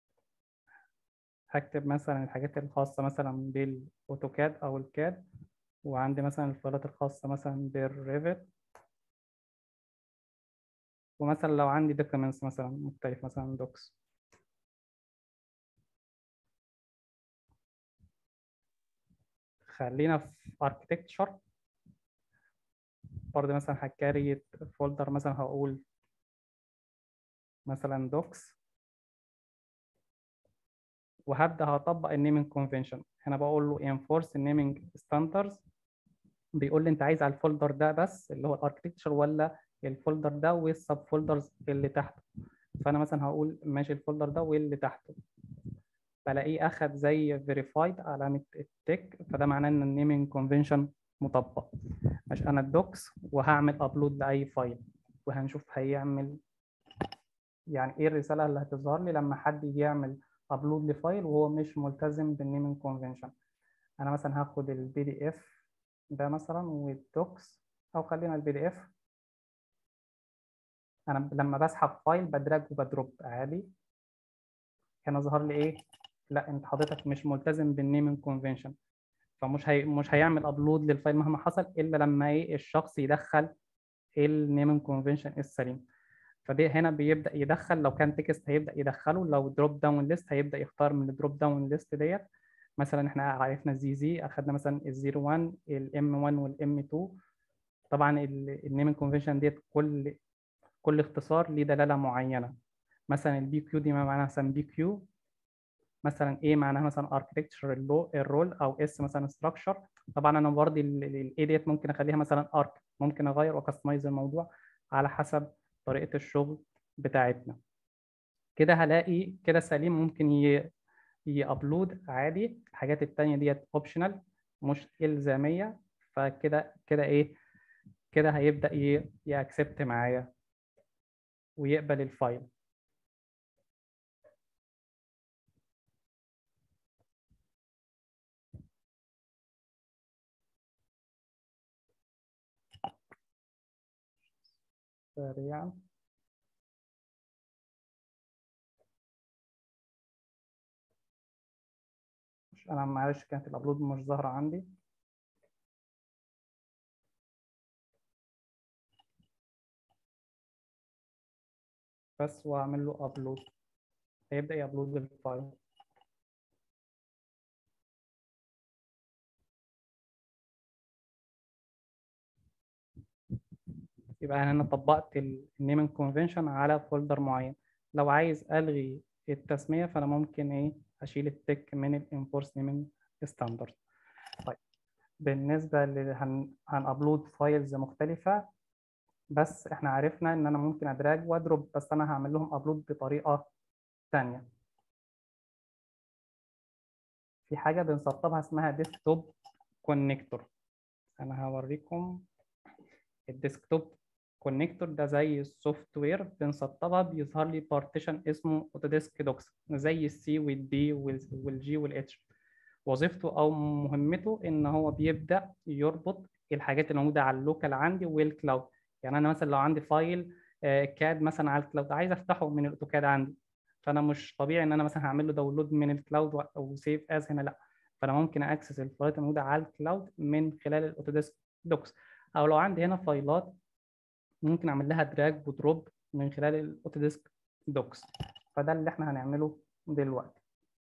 هكتب مثلا الحاجات الخاصة مثلا بالأوتوكاد أو الكاد وعندي مثلا الفايلات الخاصة مثلا بالريفت ومثلا لو عندي دوكيومنتس مثلا مختلف مثلا دوكس خلينا في architecture برضه مثلا هكاري فولدر مثلا هقول مثلا دوكس وهبدا هطبق النيمينج كونفنشن هنا بقول له انفورس النيمينج ستاندردز بيقول لي انت عايز على الفولدر ده بس اللي هو الاركتكتشر ولا الفولدر ده والسب فولدرز اللي تحته فانا مثلا هقول ماشي الفولدر ده واللي تحته بلاقيه اخد زي فيريفايد علامه التك فده معناه ان النيمينج كونفنشن مطبق مش انا الدوكس وهعمل ابلود لاي فايل وهنشوف هيعمل يعني ايه الرساله اللي هتظهر لي لما حد يجي يعمل ابلود لفايل وهو مش ملتزم بالنيمينج كونفنشن انا مثلا هاخد البي دي اف ده مثلا والدوكس او خلينا البي دي اف انا لما بسحب فايل بدراج وبدروب عادي هنا ظهر لي ايه لا انت حضرتك مش ملتزم بالنيمينج كونفنشن فمش هي مش هيعمل ابلود للفايل مهما حصل الا لما ايه الشخص يدخل النيمينج كونفنشن السليم فدي هنا بيبدا يدخل لو كان تكست هيبدا يدخله لو دروب داون ليست هيبدا يختار من الدروب داون ليست ديت مثلا احنا عرفنا الزي زي اخذنا مثلا ال 01 الام 1 والام 2 طبعا النيمينج كونفنشن ديت كل كل اختصار ليه دلاله معينه مثلا البي كيو دي ما معناها مثلا بي كيو مثلا ايه معناها مثلا اركتكتشر الرول او اس مثلا ستراكشر طبعا انا برضه الاي ديت ممكن اخليها مثلا ارك ممكن اغير واكستمايز الموضوع على حسب طريقه الشغل بتاعتنا كده هلاقي كده سليم ممكن ي... يابلود عادي الحاجات التانية ديت اوبشنال مش الزاميه فكده كده ايه كده هيبدا ي... ياكسبت معايا ويقبل الفايل سريعا انا معلش كانت الابلود مش ظاهره عندي بس واعمل له ابلود هيبدا يابلود الفايل يبقى انا طبقت النيمينج كونفنشن على فولدر معين لو عايز الغي التسميه فانا ممكن ايه اشيل التك من الانفورس نيمينج ستاندرد طيب بالنسبه ل هن هنابلود فايلز مختلفه بس احنا عرفنا ان انا ممكن ادراج وادروب بس انا هعمل لهم ابلود بطريقه ثانيه في حاجه بنسطبها اسمها ديسكتوب كونكتور انا هوريكم الديسكتوب كونكتور ده زي السوفت وير بنسطبها بيظهر لي بارتيشن اسمه اوتوديسك دوكس زي السي والدي والجي والاتش وظيفته او مهمته ان هو بيبدا يربط الحاجات اللي موجوده على اللوكال عندي والكلاود يعني انا مثلا لو عندي فايل كاد مثلا على الكلاود عايز افتحه من الاوتوكاد عندي فانا مش طبيعي ان انا مثلا هعمل له داونلود من الكلاود او سيف از هنا لا فانا ممكن اكسس الفايلات الموجوده على الكلاود من خلال الاوتوديسك دوكس او لو عندي هنا فايلات ممكن اعمل لها دراج ودروب من خلال الاوتوديسك دوكس فده اللي احنا هنعمله دلوقتي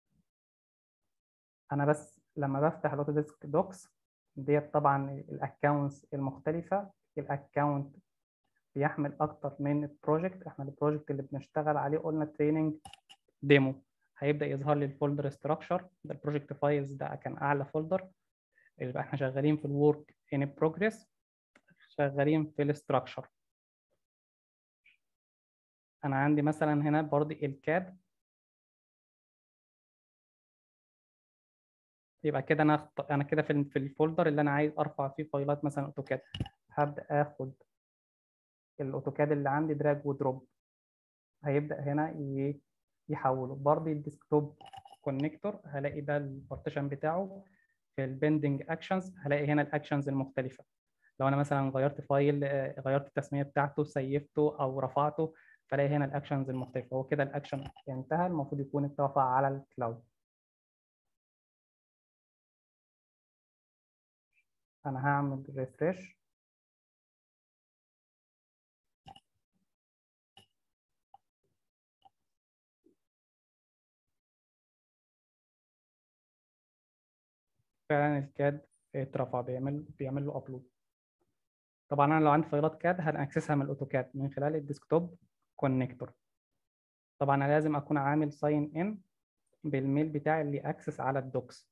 انا بس لما بفتح الاوتوديسك دوكس ديت طبعا الاكونتس المختلفه الاكونت بيحمل اكتر من بروجكت احنا البروجكت اللي بنشتغل عليه قلنا تريننج ديمو هيبدا يظهر لي الفولدر ستراكشر ده البروجكت فايلز ده كان اعلى فولدر يبقى احنا شغالين في الورك ان بروجريس شغالين في الاستراكشر انا عندي مثلا هنا برضه الكاد يبقى كده انا انا كده في في الفولدر اللي انا عايز ارفع فيه فايلات مثلا اوتوكاد هبدا اخد الاوتوكاد اللي عندي دراج ودروب هيبدا هنا يحوله برضه الديسكتوب كونكتور هلاقي ده البارتيشن بتاعه في البندنج اكشنز هلاقي هنا الاكشنز المختلفه لو انا مثلا غيرت فايل غيرت التسميه بتاعته سيفته او رفعته فلاقي هنا الاكشنز المختلفه هو كده الاكشن انتهى المفروض يكون اترفع على الكلاود انا هعمل ريفرش فعلا الكاد اترفع بيعمل بيعمل له ابلود طبعا انا لو عندي فايلات كاد هنأكسسها من الاوتوكاد من خلال الديسكتوب كونكتور طبعا انا لازم اكون عامل ساين ان بالميل بتاعي اللي اكسس على الدوكس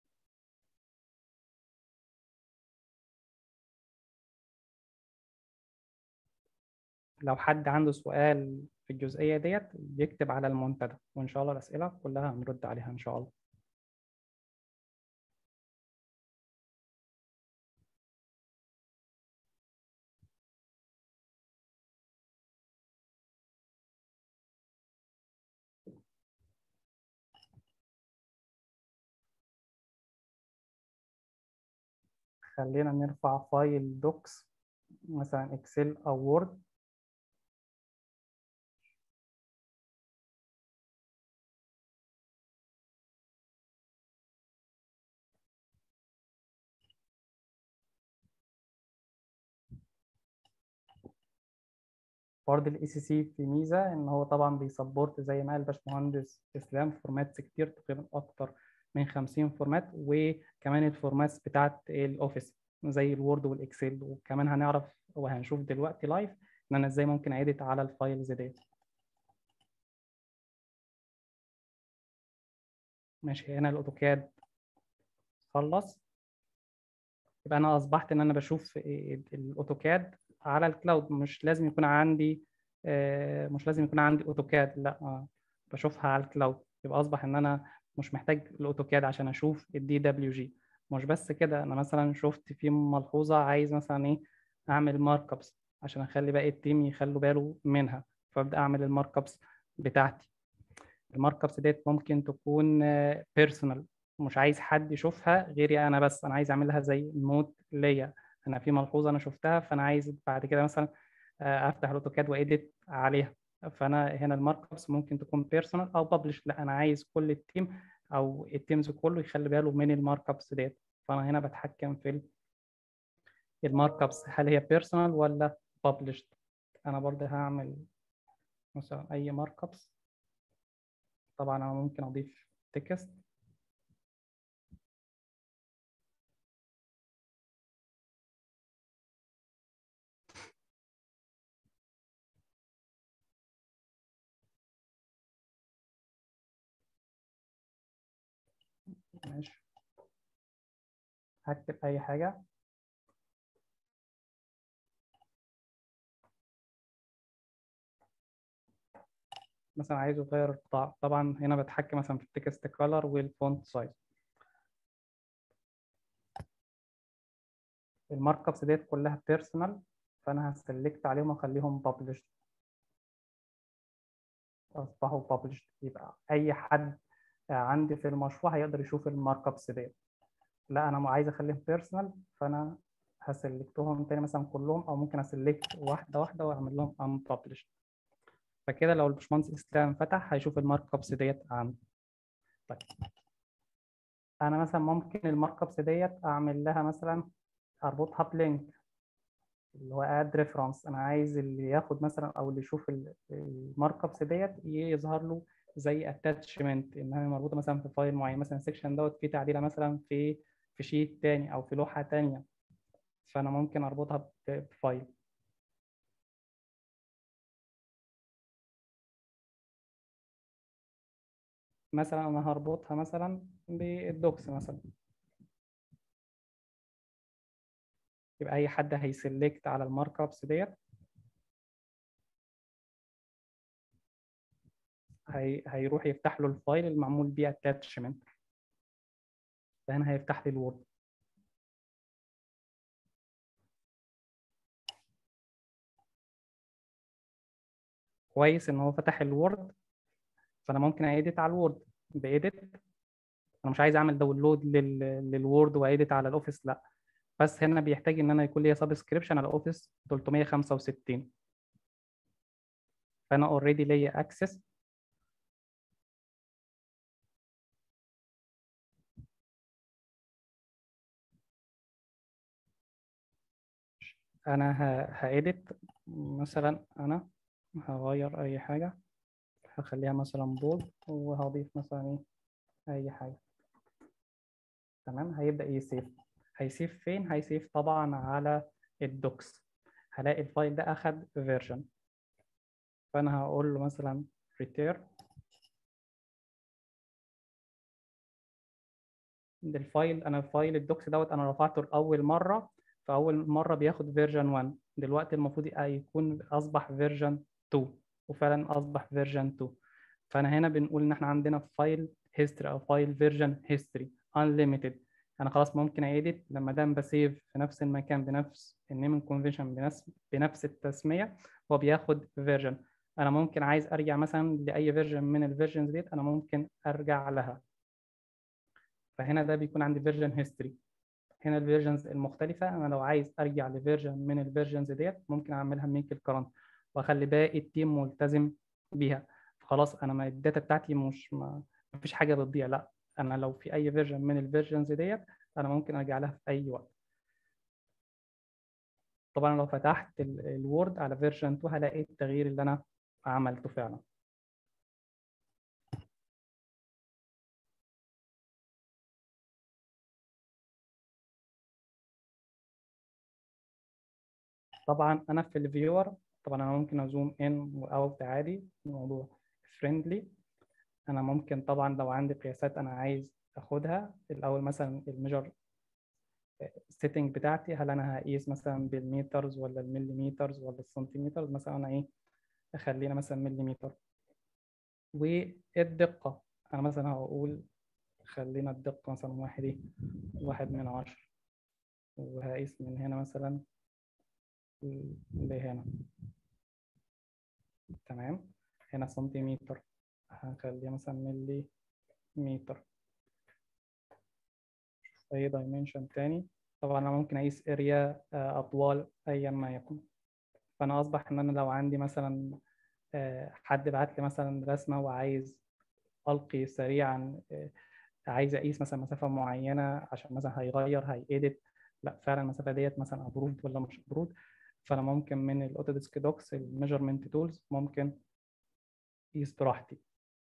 لو حد عنده سؤال في الجزئية ديت يكتب على المنتدى وإن شاء الله الأسئلة كلها هنرد عليها إن شاء الله خلينا نرفع فايل دوكس مثلا اكسل او وورد برضه الاي سي سي في ميزه ان هو طبعا بيسبورت زي ما قال الباشمهندس اسلام فورماتس كتير تقريبا اكتر من 50 فورمات وكمان الفورماتس بتاعت الاوفيس زي الوورد والاكسل وكمان هنعرف وهنشوف دلوقتي لايف ان انا ازاي ممكن ايديت على الفايلز ديت ماشي هنا الاوتوكاد خلص يبقى انا اصبحت ان انا بشوف الاوتوكاد على الكلاود مش لازم يكون عندي مش لازم يكون عندي اوتوكاد لا بشوفها على الكلاود يبقى اصبح ان انا مش محتاج الاوتوكاد عشان اشوف الدي دبليو جي مش بس كده انا مثلا شفت في ملحوظه عايز مثلا ايه اعمل مارك ابس عشان اخلي باقي التيم يخلوا باله منها فابدا اعمل المارك ابس بتاعتي المارك ابس ديت ممكن تكون بيرسونال مش عايز حد يشوفها غيري انا بس انا عايز اعملها زي نوت ليا انا في ملحوظه انا شفتها فانا عايز بعد كده مثلا افتح الاوتوكاد وايديت عليها فانا هنا المارك ابس ممكن تكون بيرسونال او ببلش لا انا عايز كل التيم او التيمز كله يخلي باله من المارك ابس ديت فانا هنا بتحكم في المارك ابس هل هي بيرسونال ولا ببلشد انا برضه هعمل مثلا اي مارك ابس طبعا انا ممكن اضيف تكست ماشي هكتب اي حاجة مثلا عايز اغير القطاع طبعا هنا بتحكم مثلا في التكست كولر والفونت سايز المارك ابس ديت كلها بيرسونال فانا هسلكت عليهم واخليهم published اصبحوا published يبقى اي حد عندي في المشروع هيقدر يشوف المارك ابس ديت لا انا عايز اخليهم بيرسونال فانا هسلكتهم تاني مثلا كلهم او ممكن اسلكت واحده واحده واعمل لهم unpublished فكده لو الباشمهندس اسلام فتح هيشوف المارك ابس ديت عندي طيب انا مثلا ممكن المارك ابس ديت اعمل لها مثلا اربطها بلينك اللي هو اد ريفرنس انا عايز اللي ياخد مثلا او اللي يشوف المارك ابس ديت يظهر له زي اتاتشمنت انها مربوطه مثلا في فايل معين مثلا السكشن دوت فيه تعديله مثلا في في شيت تاني او في لوحه تانيه فانا ممكن اربطها بفايل مثلا انا هربطها مثلا بالدوكس مثلا يبقى اي حد هيسلكت على المارك ابس ديت هي... هيروح يفتح له الفايل المعمول بيه اتاتشمنت فهنا هيفتح لي الوورد كويس ان هو فتح الوورد فانا ممكن ايديت على الوورد بايديت انا مش عايز اعمل داونلود لل... للوورد وايديت على الاوفيس لا بس هنا بيحتاج ان انا يكون ليا سبسكريبشن على اوفيس 365 فانا اوريدي ليا اكسس انا هايديت مثلا انا هغير اي حاجه هخليها مثلا بولد وهضيف مثلا ايه اي حاجه تمام هيبدا يسيف هيسيف فين هيسيف طبعا على الدوكس هلاقي الفايل ده اخد فيرجن فانا هقول له مثلا return ده الفايل انا فايل الدوكس دوت انا رفعته لاول مره فاول مره بياخد فيرجن 1 دلوقتي المفروض يكون اصبح فيرجن 2 وفعلا اصبح فيرجن 2 فانا هنا بنقول ان احنا عندنا فايل هيستوري او فايل فيرجن هيستوري unlimited انا خلاص ممكن ايديت لما دام بسيف في نفس المكان بنفس النيمنج كونفنشن بنفس بنفس التسميه هو بياخد فيرجن انا ممكن عايز ارجع مثلا لاي فيرجن من الفيرجنز ديت انا ممكن ارجع لها فهنا ده بيكون عندي فيرجن هيستوري هنا الفيرجنز المختلفه انا لو عايز ارجع لفيرجن من الفيرجنز ديت ممكن اعملها ميك الكرنت واخلي باقي التيم ملتزم بيها خلاص انا ما الداتا بتاعتي مش ما فيش حاجه بتضيع لا انا لو في اي فيرجن من الفيرجنز ديت انا ممكن ارجع لها في اي وقت طبعا لو فتحت الوورد على فيرجن 2 هلاقي التغيير اللي انا عملته فعلا طبعا انا في الفيور طبعا انا ممكن ازوم ان واوت عادي الموضوع فريندلي انا ممكن طبعا لو عندي قياسات انا عايز اخدها الاول مثلا الميجر السيتنج بتاعتي هل انا هقيس مثلا بالمترز ولا المليمترز ولا السنتيمترز مثلا انا ايه اخلينا مثلا مليمتر والدقة انا مثلا هقول خلينا الدقة مثلا واحد ايه واحد من عشرة وهقيس من هنا مثلا لهنا تمام هنا سنتيمتر هنخليها مثلا ملي متر اي دايمنشن تاني طبعا انا ممكن اقيس اريا اطوال ايا ما يكن فانا اصبح ان انا لو عندي مثلا حد بعت لي مثلا رسمه وعايز القي سريعا عايز اقيس مثلا مسافه معينه عشان مثلا هيغير هيأديت لا فعلا المسافه ديت مثلا ابرود ولا مش ابرود فانا ممكن من الاوتوديسك دوكس الميجرمنت تولز ممكن اقيس براحتي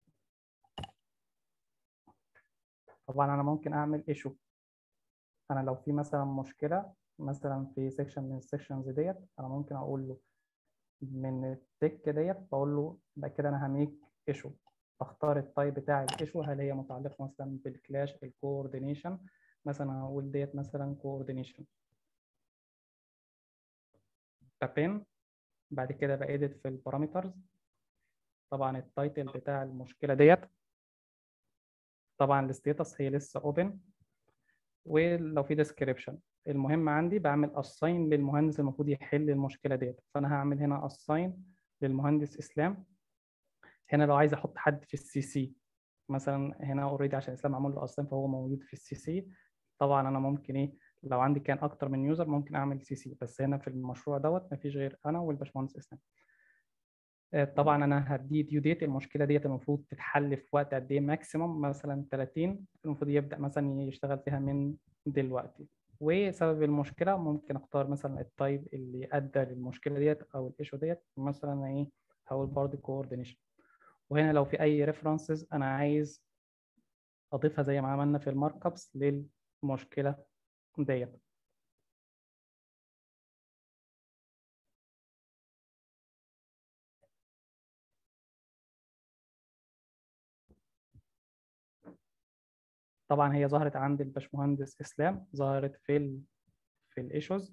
طبعا انا ممكن اعمل ايشو انا لو في مثلا مشكله مثلا في سيكشن من السيكشنز ديت انا ممكن اقول له من التك ديت بقول له بقى كده انا هميك ايشو بختار التايب بتاع الايشو هل هي متعلقه مثلا بالكلاش الكوردينيشن مثلا هقول ديت مثلا كوردينيشن تابين بعد كده بأديت في البارامترز طبعا التايتل بتاع المشكله ديت طبعا الستيتس هي لسه اوبن ولو في ديسكريبشن المهم عندي بعمل اساين للمهندس المفروض يحل المشكله ديت فانا هعمل هنا اساين للمهندس اسلام هنا لو عايز احط حد في السي سي مثلا هنا اوريدي عشان اسلام معمول له اساين فهو موجود في السي سي طبعا انا ممكن ايه لو عندي كان اكتر من يوزر ممكن اعمل سي سي بس هنا في المشروع دوت مفيش غير انا والباشمهندس اسلام طبعا انا هدي ديو ديت المشكله ديت المفروض تتحل في وقت قد ايه ماكسيموم مثلا 30 المفروض يبدا مثلا يشتغل فيها من دلوقتي وسبب المشكله ممكن اختار مثلا التايب اللي ادى للمشكله ديت او الايشو ديت مثلا ايه هقول برضه كوردينيشن وهنا لو في اي ريفرنسز انا عايز اضيفها زي ما عملنا في المارك ابس للمشكله ديت طبعا هي ظهرت عند الباشمهندس اسلام ظهرت في ال في الايشوز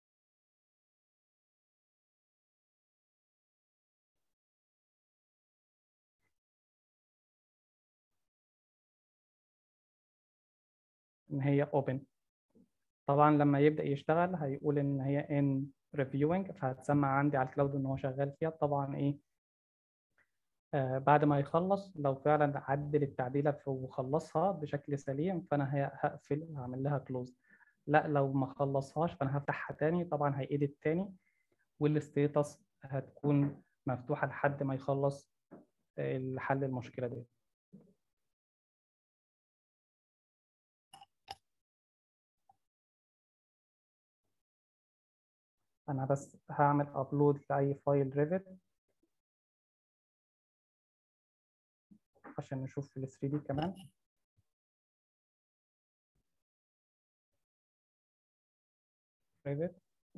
ان هي open طبعا لما يبدا يشتغل هيقول ان هي in reviewing فهتسمع عندي على الكلاود ان هو شغال فيها طبعا ايه آه بعد ما يخلص لو فعلا عدل التعديلات وخلصها بشكل سليم فانا هقفل هعمل لها كلوز لا لو ما خلصهاش فانا هفتحها تاني طبعا هيأديت تاني والستيتس هتكون مفتوحه لحد ما يخلص حل المشكله دي انا بس هعمل ابلود لاي فايل ريفت عشان نشوف في ال 3 دي كمان ريفت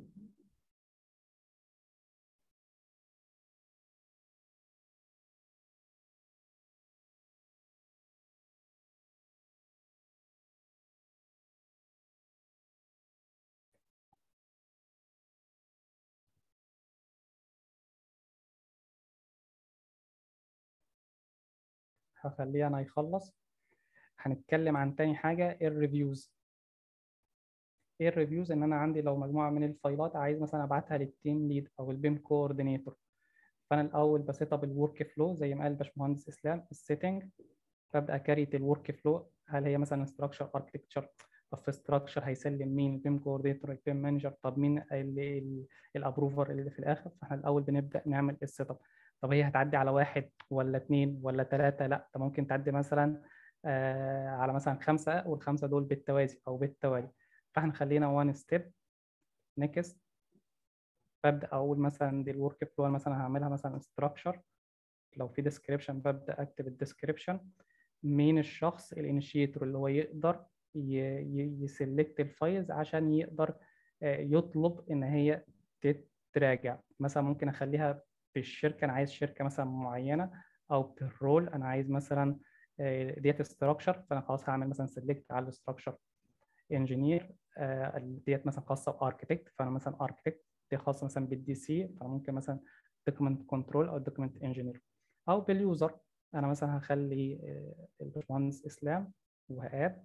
هخليه انا يخلص هنتكلم عن تاني حاجه الريفيوز ايه الريفيوز ان انا عندي لو مجموعه من الفايلات عايز مثلا ابعتها للتيم ليد او البيم كوردينيتور فانا الاول بسيت اب الورك فلو زي ما قال باشمهندس اسلام السيتنج ببدا اكريت الورك فلو هل هي مثلا ستراكشر اركتكتشر طب في ستراكشر هيسلم مين البيم كوردينيتور البيم مانجر طب مين الابروفر اللي في الاخر فاحنا الاول بنبدا نعمل السيت اب طب هي هتعدي على واحد ولا اثنين ولا ثلاثة لا ده ممكن تعدي مثلا آه على مثلا خمسة والخمسة دول بالتوازي أو بالتوالي فاحنا خلينا وان ستيب نيكست ببدأ أقول مثلا دي الورك فلو مثلا هعملها مثلا ستراكشر لو في ديسكريبشن ببدأ أكتب الديسكريبشن مين الشخص الانيشيتور اللي هو يقدر يسلكت الفايلز عشان يقدر آه يطلب إن هي تتراجع مثلا ممكن أخليها في الشركه انا عايز شركه مثلا معينه او بالرول انا عايز مثلا ديت ستراكشر فانا خلاص هعمل مثلا سيلكت على الستراكشر انجينير ديت مثلا خاصه باركتكت فانا مثلا اركتكت دي خاصه مثلا بالدي سي فانا ممكن مثلا دوكيمنت كنترول او دوكيمنت انجينير او باليوزر انا مثلا هخلي الباشمهندس اسلام وهاد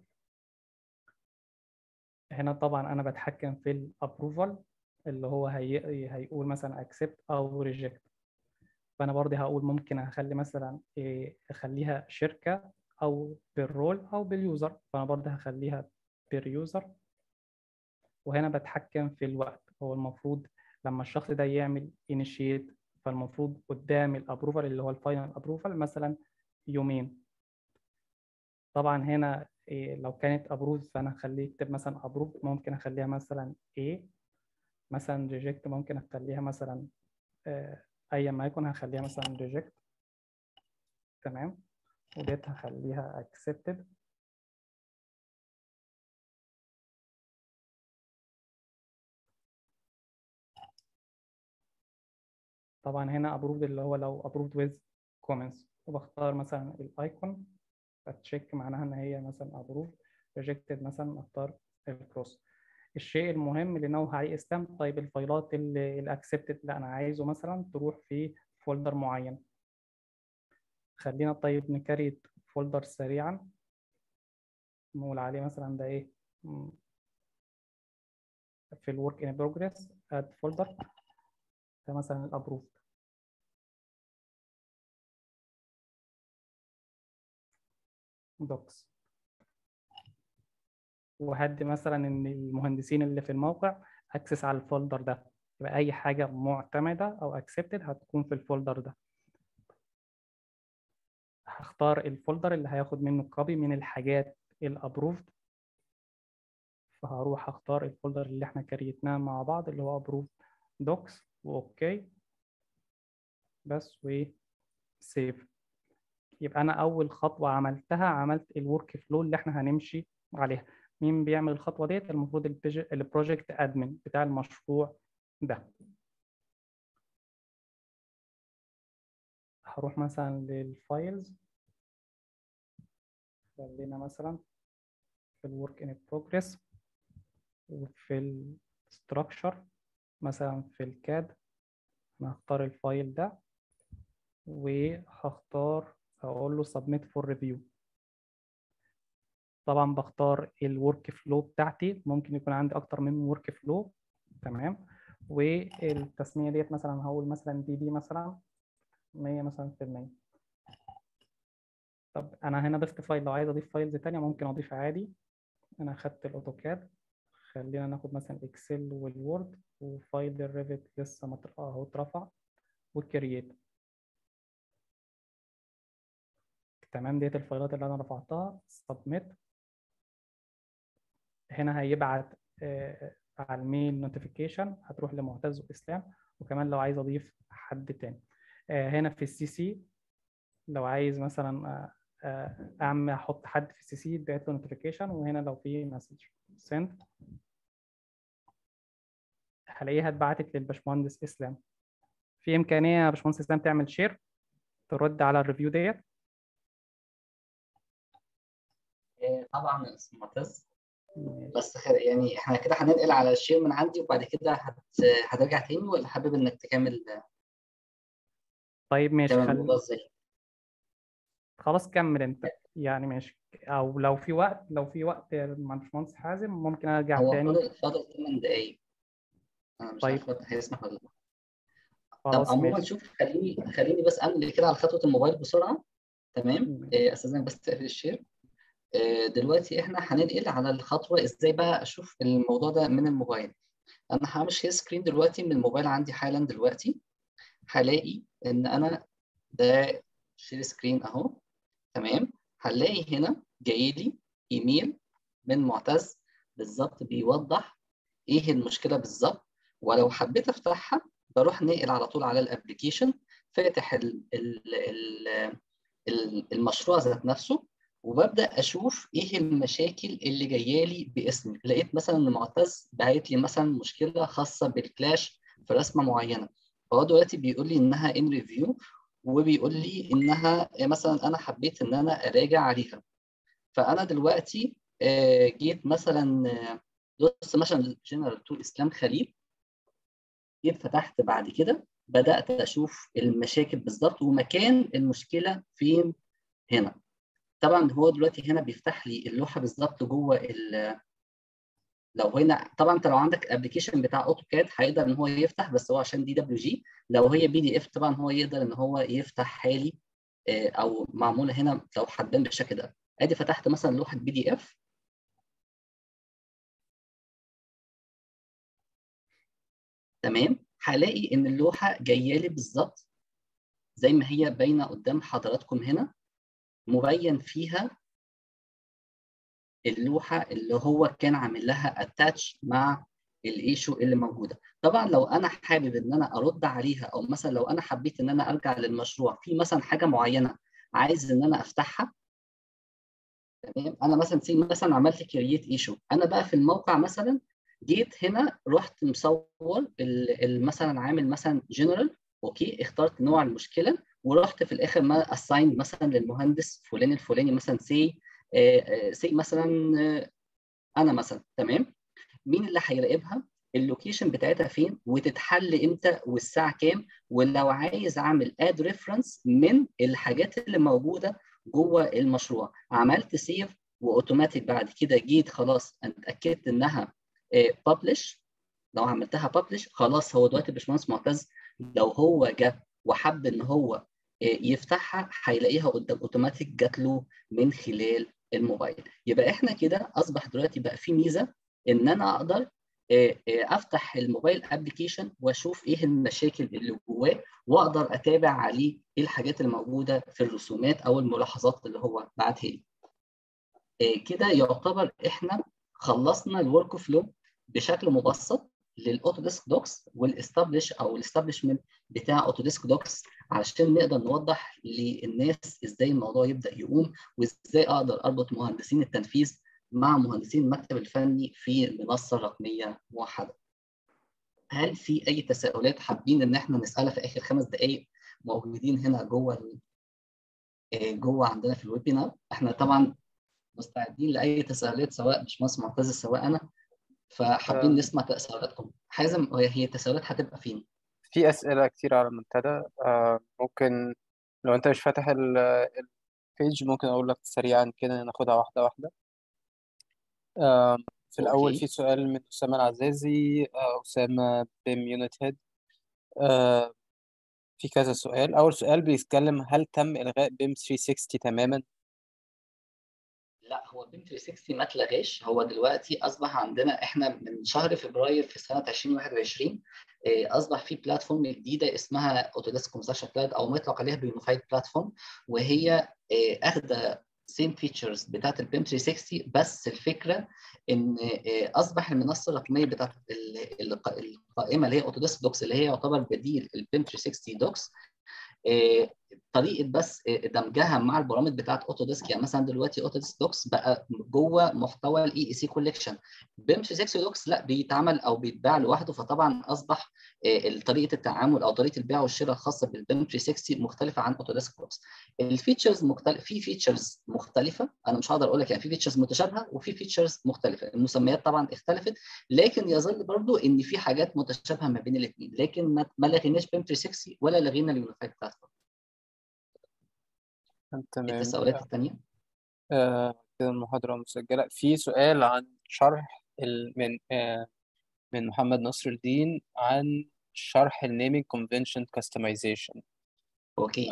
هنا طبعا انا بتحكم في الابروفال اللي هو هي... هيقول مثلا اكسبت او ريجكت فانا برضه هقول ممكن اخلي مثلا إيه اخليها شركه او بالرول او باليوزر فانا برضه هخليها بير يوزر وهنا بتحكم في الوقت هو المفروض لما الشخص ده يعمل انيشيت فالمفروض قدام الابروفال اللي هو الفاينل ابروفال مثلا يومين طبعا هنا إيه لو كانت ابروف فانا هخليه يكتب مثلا ابروف ممكن اخليها مثلا A مثلا ريجكت ممكن اخليها مثلا آه ايا ما يكون هخليها مثلا ريجكت تمام وديت هخليها accepted طبعا هنا approved اللي هو لو approved with comments وبختار مثلا الايكون فتشيك معناها ان هي مثلا approved rejected مثلا اختار الكروس الشيء المهم اللي نوه عليه اسلام طيب الفايلات اللي اكسبتد لا انا عايزه مثلا تروح في فولدر معين خلينا طيب نكريت فولدر سريعا نقول عليه مثلا ده ايه م، في الورك ان بروجريس اد فولدر ده مثلا الابروفد دوكس وهدي مثلا ان المهندسين اللي في الموقع اكسس على الفولدر ده يبقى اي حاجه معتمده او اكسبتد هتكون في الفولدر ده هختار الفولدر اللي هياخد منه كوبي من الحاجات الابروفد فهروح اختار الفولدر اللي احنا كريتناه مع بعض اللي هو ابروفد دوكس واوكي بس و سيف يبقى انا اول خطوه عملتها عملت الورك فلو اللي احنا هنمشي عليها مين بيعمل الخطوه ديت المفروض البيج- البروجكت ادمن بتاع المشروع ده هروح مثلا للفايلز خلينا مثلا في الورك ان بروجريس وفي الستراكشر مثلا في الكاد انا هختار الفايل ده وهختار اقول له submit for review طبعا بختار الورك فلو بتاعتي ممكن يكون عندي اكتر من ورك فلو تمام والتسميه ديت مثلا هقول مثلا دي دي مثلا 100 مثلا في المية طب انا هنا ضفت فايل لو عايز اضيف فايلز تانية ممكن اضيف عادي انا اخدت الاوتوكاد خلينا ناخد مثلا اكسل والوورد وفايل الريفت لسه ما اتر- اهو اترفع وكرييت تمام ديت الفايلات اللي انا رفعتها سبميت هنا هيبعت آه، على الميل نوتيفيكيشن هتروح لمعتز واسلام وكمان لو عايز اضيف حد تاني آه، هنا في السي سي لو عايز مثلا آه، آه، اعمل احط حد في السي سي يبعت له نوتيفيكيشن وهنا لو في مسج سند هلاقيها اتبعتت للباشمهندس اسلام في امكانيه يا باشمهندس اسلام تعمل شير ترد على الريفيو ديت آه، طبعا يا استاذ معتز ماشي. بس خير يعني احنا كده هننقل على الشير من عندي وبعد كده هت... هترجع تاني ولا حابب انك تكمل طيب ماشي تكمل خل... الموضوع ازاي؟ خلاص كمل انت يعني ماشي او لو في وقت لو في وقت يا مع باشمهندس حازم ممكن ارجع هو تاني فاضل فاضل 8 دقايق انا مش طيب. عارف الوقت هيسمح ولا لا طب خلاص عموما ماشي شوف خليني خليني بس انقل كده على خطوه الموبايل بسرعه تمام ماشي. آه، استاذنك بس تقفل الشير آه، دلوقتي احنا هننقل على الخطوه ازاي بقى اشوف الموضوع ده من الموبايل انا هعمل شير سكرين دلوقتي من الموبايل عندي حالا دلوقتي هلاقي ان انا ده شير سكرين اهو تمام هنلاقي هنا جاي لي ايميل من معتز بالظبط بيوضح ايه المشكله بالظبط ولو حبيت افتحها بروح ناقل على طول على الابلكيشن فاتح ال ال ال ال المشروع ذات نفسه وببدا اشوف ايه المشاكل اللي جايه لي باسمي لقيت مثلا ان معتز باعت لي مثلا مشكله خاصه بالكلاش في رسمه معينه فهو دلوقتي بيقول لي انها ان ريفيو وبيقول لي انها مثلا انا حبيت ان انا اراجع عليها فانا دلوقتي آه، جيت مثلا آه، دوست مثلا جنرال تو اسلام خليل جيت فتحت بعد كده بدات اشوف المشاكل بالظبط ومكان المشكله فين هنا طبعا هو دلوقتي هنا بيفتح لي اللوحه بالظبط جوه ال لو هنا طبعا انت لو عندك ابلكيشن بتاع اوتوكاد هيقدر ان هو يفتح بس هو عشان دي دبليو جي لو هي بي دي اف طبعا هو يقدر ان هو يفتح حالي آه، او معموله هنا لو هتبان بالشكل ده ادي فتحت مثلا لوحه بي دي اف تمام هلاقي ان اللوحه جايه لي بالظبط زي ما هي باينه قدام حضراتكم هنا مبين فيها اللوحه اللي هو كان عامل لها اتاتش مع الايشو اللي موجوده طبعا لو انا حابب ان انا ارد عليها او مثلا لو انا حبيت ان انا ارجع للمشروع في مثلا حاجه معينه عايز ان انا افتحها تمام انا مثلا سي مثلا عملت كرييت ايشو انا بقى في الموقع مثلا جيت هنا رحت مصور ال- ال- مثلا عامل مثلا جنرال اوكي اخترت نوع المشكله ورحت في الاخر ما اساين مثلا للمهندس فلان الفلاني مثلا سي سي مثلا آه، انا مثلا تمام مين اللي هيراقبها اللوكيشن بتاعتها فين وتتحل امتى والساعه كام ولو عايز اعمل اد ريفرنس من الحاجات اللي موجوده جوه المشروع عملت سيف واوتوماتيك بعد كده جيت خلاص انا اتاكدت انها ببلش لو عملتها ببلش خلاص هو دلوقتي باشمهندس معتز لو هو جه وحب ان هو يفتحها هيلاقيها قدام اوتوماتيك جات له من خلال الموبايل يبقى احنا كده اصبح دلوقتي بقى في ميزه ان انا اقدر افتح الموبايل ابلكيشن واشوف ايه المشاكل اللي جواه واقدر اتابع عليه ايه الحاجات الموجوده في الرسومات او الملاحظات اللي هو بعتها لي كده يعتبر احنا خلصنا الورك فلو بشكل مبسط للاوتوديسك دوكس والاستابلش او الاستابلشمنت بتاع اوتوديسك دوكس علشان نقدر نوضح للناس ازاي الموضوع يبدا يقوم وازاي اقدر اربط مهندسين التنفيذ مع مهندسين المكتب الفني في المنصه الرقميه موحده. هل في اي تساؤلات حابين ان احنا نسالها في اخر خمس دقائق موجودين هنا جوه جوه عندنا في الويبينار احنا طبعا مستعدين لاي تساؤلات سواء باشمهندس معتز سواء انا فحابين آه. نسمع تساؤلاتكم حازم هي التساؤلات هتبقى فين؟ في أسئلة كتير على المنتدى آه، ممكن لو أنت مش فاتح ال- البيج ممكن أقول لك سريعا كده ناخدها واحدة واحدة آه، في الأول اوكي في سؤال من أسامة العزازي آه، أسامة بيم يونت هيد آه، في كذا سؤال أول سؤال بيتكلم هل تم إلغاء بيم 360 تماما؟ لا هو بيم 360 ما اتلغاش هو دلوقتي اصبح عندنا احنا من شهر فبراير في سنه 2021 آه، اصبح في بلاتفورم جديده اسمها اوتوديسك كونستراكشن كلاود او ما يطلق عليها بيونيفايد بلاتفورم وهي آه، اخذه سيم فيتشرز بتاعت البيم 360 بس الفكره ان آه، اصبح المنصه الرقميه بتاعت ال- الق- القائمه اللي هي اوتوديسك دوكس اللي هي يعتبر بديل البيم 360 دوكس آه، طريقه بس آه، دمجها مع البرامج بتاعت اوتوديسك يعني مثلا دلوقتي اوتوديسك دوكس بقى جوه محتوى الاي اي سي كوليكشن بيم 360 دوكس لا بيتعمل او بيتباع لوحده فطبعا اصبح آه، طريقه التعامل او طريقه البيع والشراء الخاصه بالبيم 360 مختلفه عن اوتوديسك دوكس الفيتشرز مختلف في فيتشرز مختلفه انا مش هقدر اقول لك يعني في فيتشرز متشابهه وفي فيتشرز مختلفه المسميات طبعا اختلفت لكن يظل برضو ان في حاجات متشابهه ما بين الاثنين لكن ما ما لغيناش بيم 360 ولا لغينا اليونيفايد بلاتفورم تمام التساؤلات الثانيه آه، كده المحاضرة مسجلة في سؤال عن شرح ال... من آه، من محمد نصر الدين عن شرح النيمينج كونفنشن كاستمايزيشن اوكي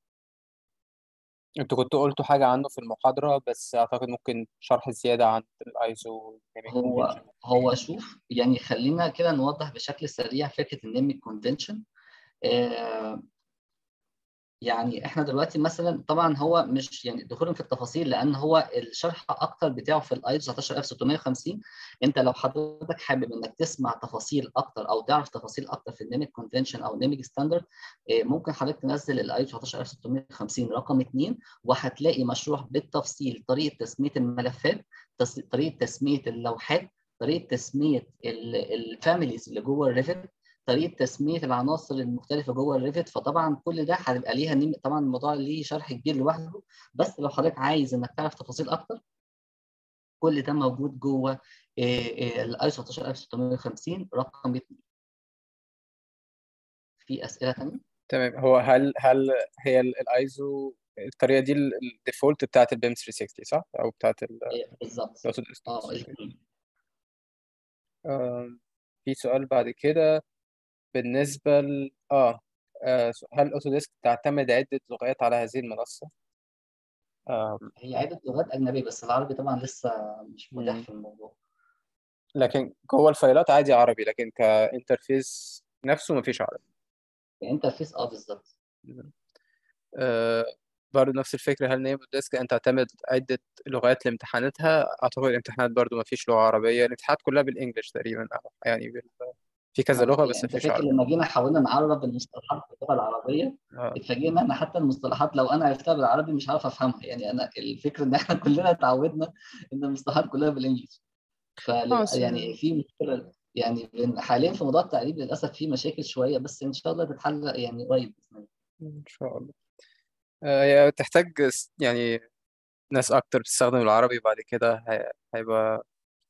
انتوا كنتوا قلتوا حاجة عنه في المحاضرة بس أعتقد ممكن شرح زيادة عن الايزو نيمينج هو كونفنشن هو شوف يعني خلينا كده نوضح بشكل سريع فكره النيمينج كونفنشن آه يعني احنا دلوقتي مثلا طبعا هو مش يعني دخولا في التفاصيل لان هو الشرح اكتر بتاعه في الايزو 19650 انت لو حضرتك حابب انك تسمع تفاصيل اكتر او تعرف تفاصيل اكتر في النيميك كونفنشن او النيميك ستاندرد ممكن حضرتك تنزل الايزو 19650 رقم 2 وهتلاقي مشروح بالتفصيل طريقه تسميه الملفات تس- طريقه تسميه اللوحات طريقه تسميه الفاميليز اللي جوه الريفت طريقه تسميه العناصر المختلفه جوه الريفت فطبعا كل ده هتبقى ليها نيم طبعا الموضوع ليه شرح كبير لوحده بس لو حضرتك عايز انك تعرف تفاصيل اكتر كل ده موجود جوه الايسو 19650 رقم 2 في اسئله ثانيه تمام هو هل هل هي الايزو الطريقة دي الديفولت بتاعت البيم 360 صح؟ أو بتاعت ال بالظبط الأوتوديسك اه الاثنين آم، في سؤال بعد كده بالنسبة ل... آه آه، هل أوتوديسك تعتمد عدة لغات على هذه المنصة؟ آم، هي عدة لغات أجنبية بس العربي طبعا لسه مش متاح مم. في الموضوع لكن جوه الفايلات عادي عربي لكن كانترفيس نفسه مفيش عربي الانترفيس اه بالظبط آه، برضه نفس الفكرة هل نيم ديسك أن تعتمد عدة لغات لامتحاناتها أعتقد الامتحانات برضه مفيش لغة عربية الامتحانات كلها بالإنجلش تقريبا أو يعني بال... في كذا ما لغة هي بس انت مفيش فاكر عربي لما جينا حاولنا نعرب المصطلحات باللغه العربيه آه. اتفاجئنا ان حتى المصطلحات لو انا عرفتها بالعربي مش عارف افهمها يعني انا الفكره ان احنا كلنا اتعودنا ان المصطلحات كلها بالانجلش فل... آه، س- يعني في مشكله يعني بن- حاليا في موضوع التعريب للاسف في مشاكل شويه بس ان شاء الله تتحل يعني قريب باذن الله إن شاء الله آه، هي تحتاج س- يعني ناس أكتر بتستخدم العربي بعد كده هي- هيبقى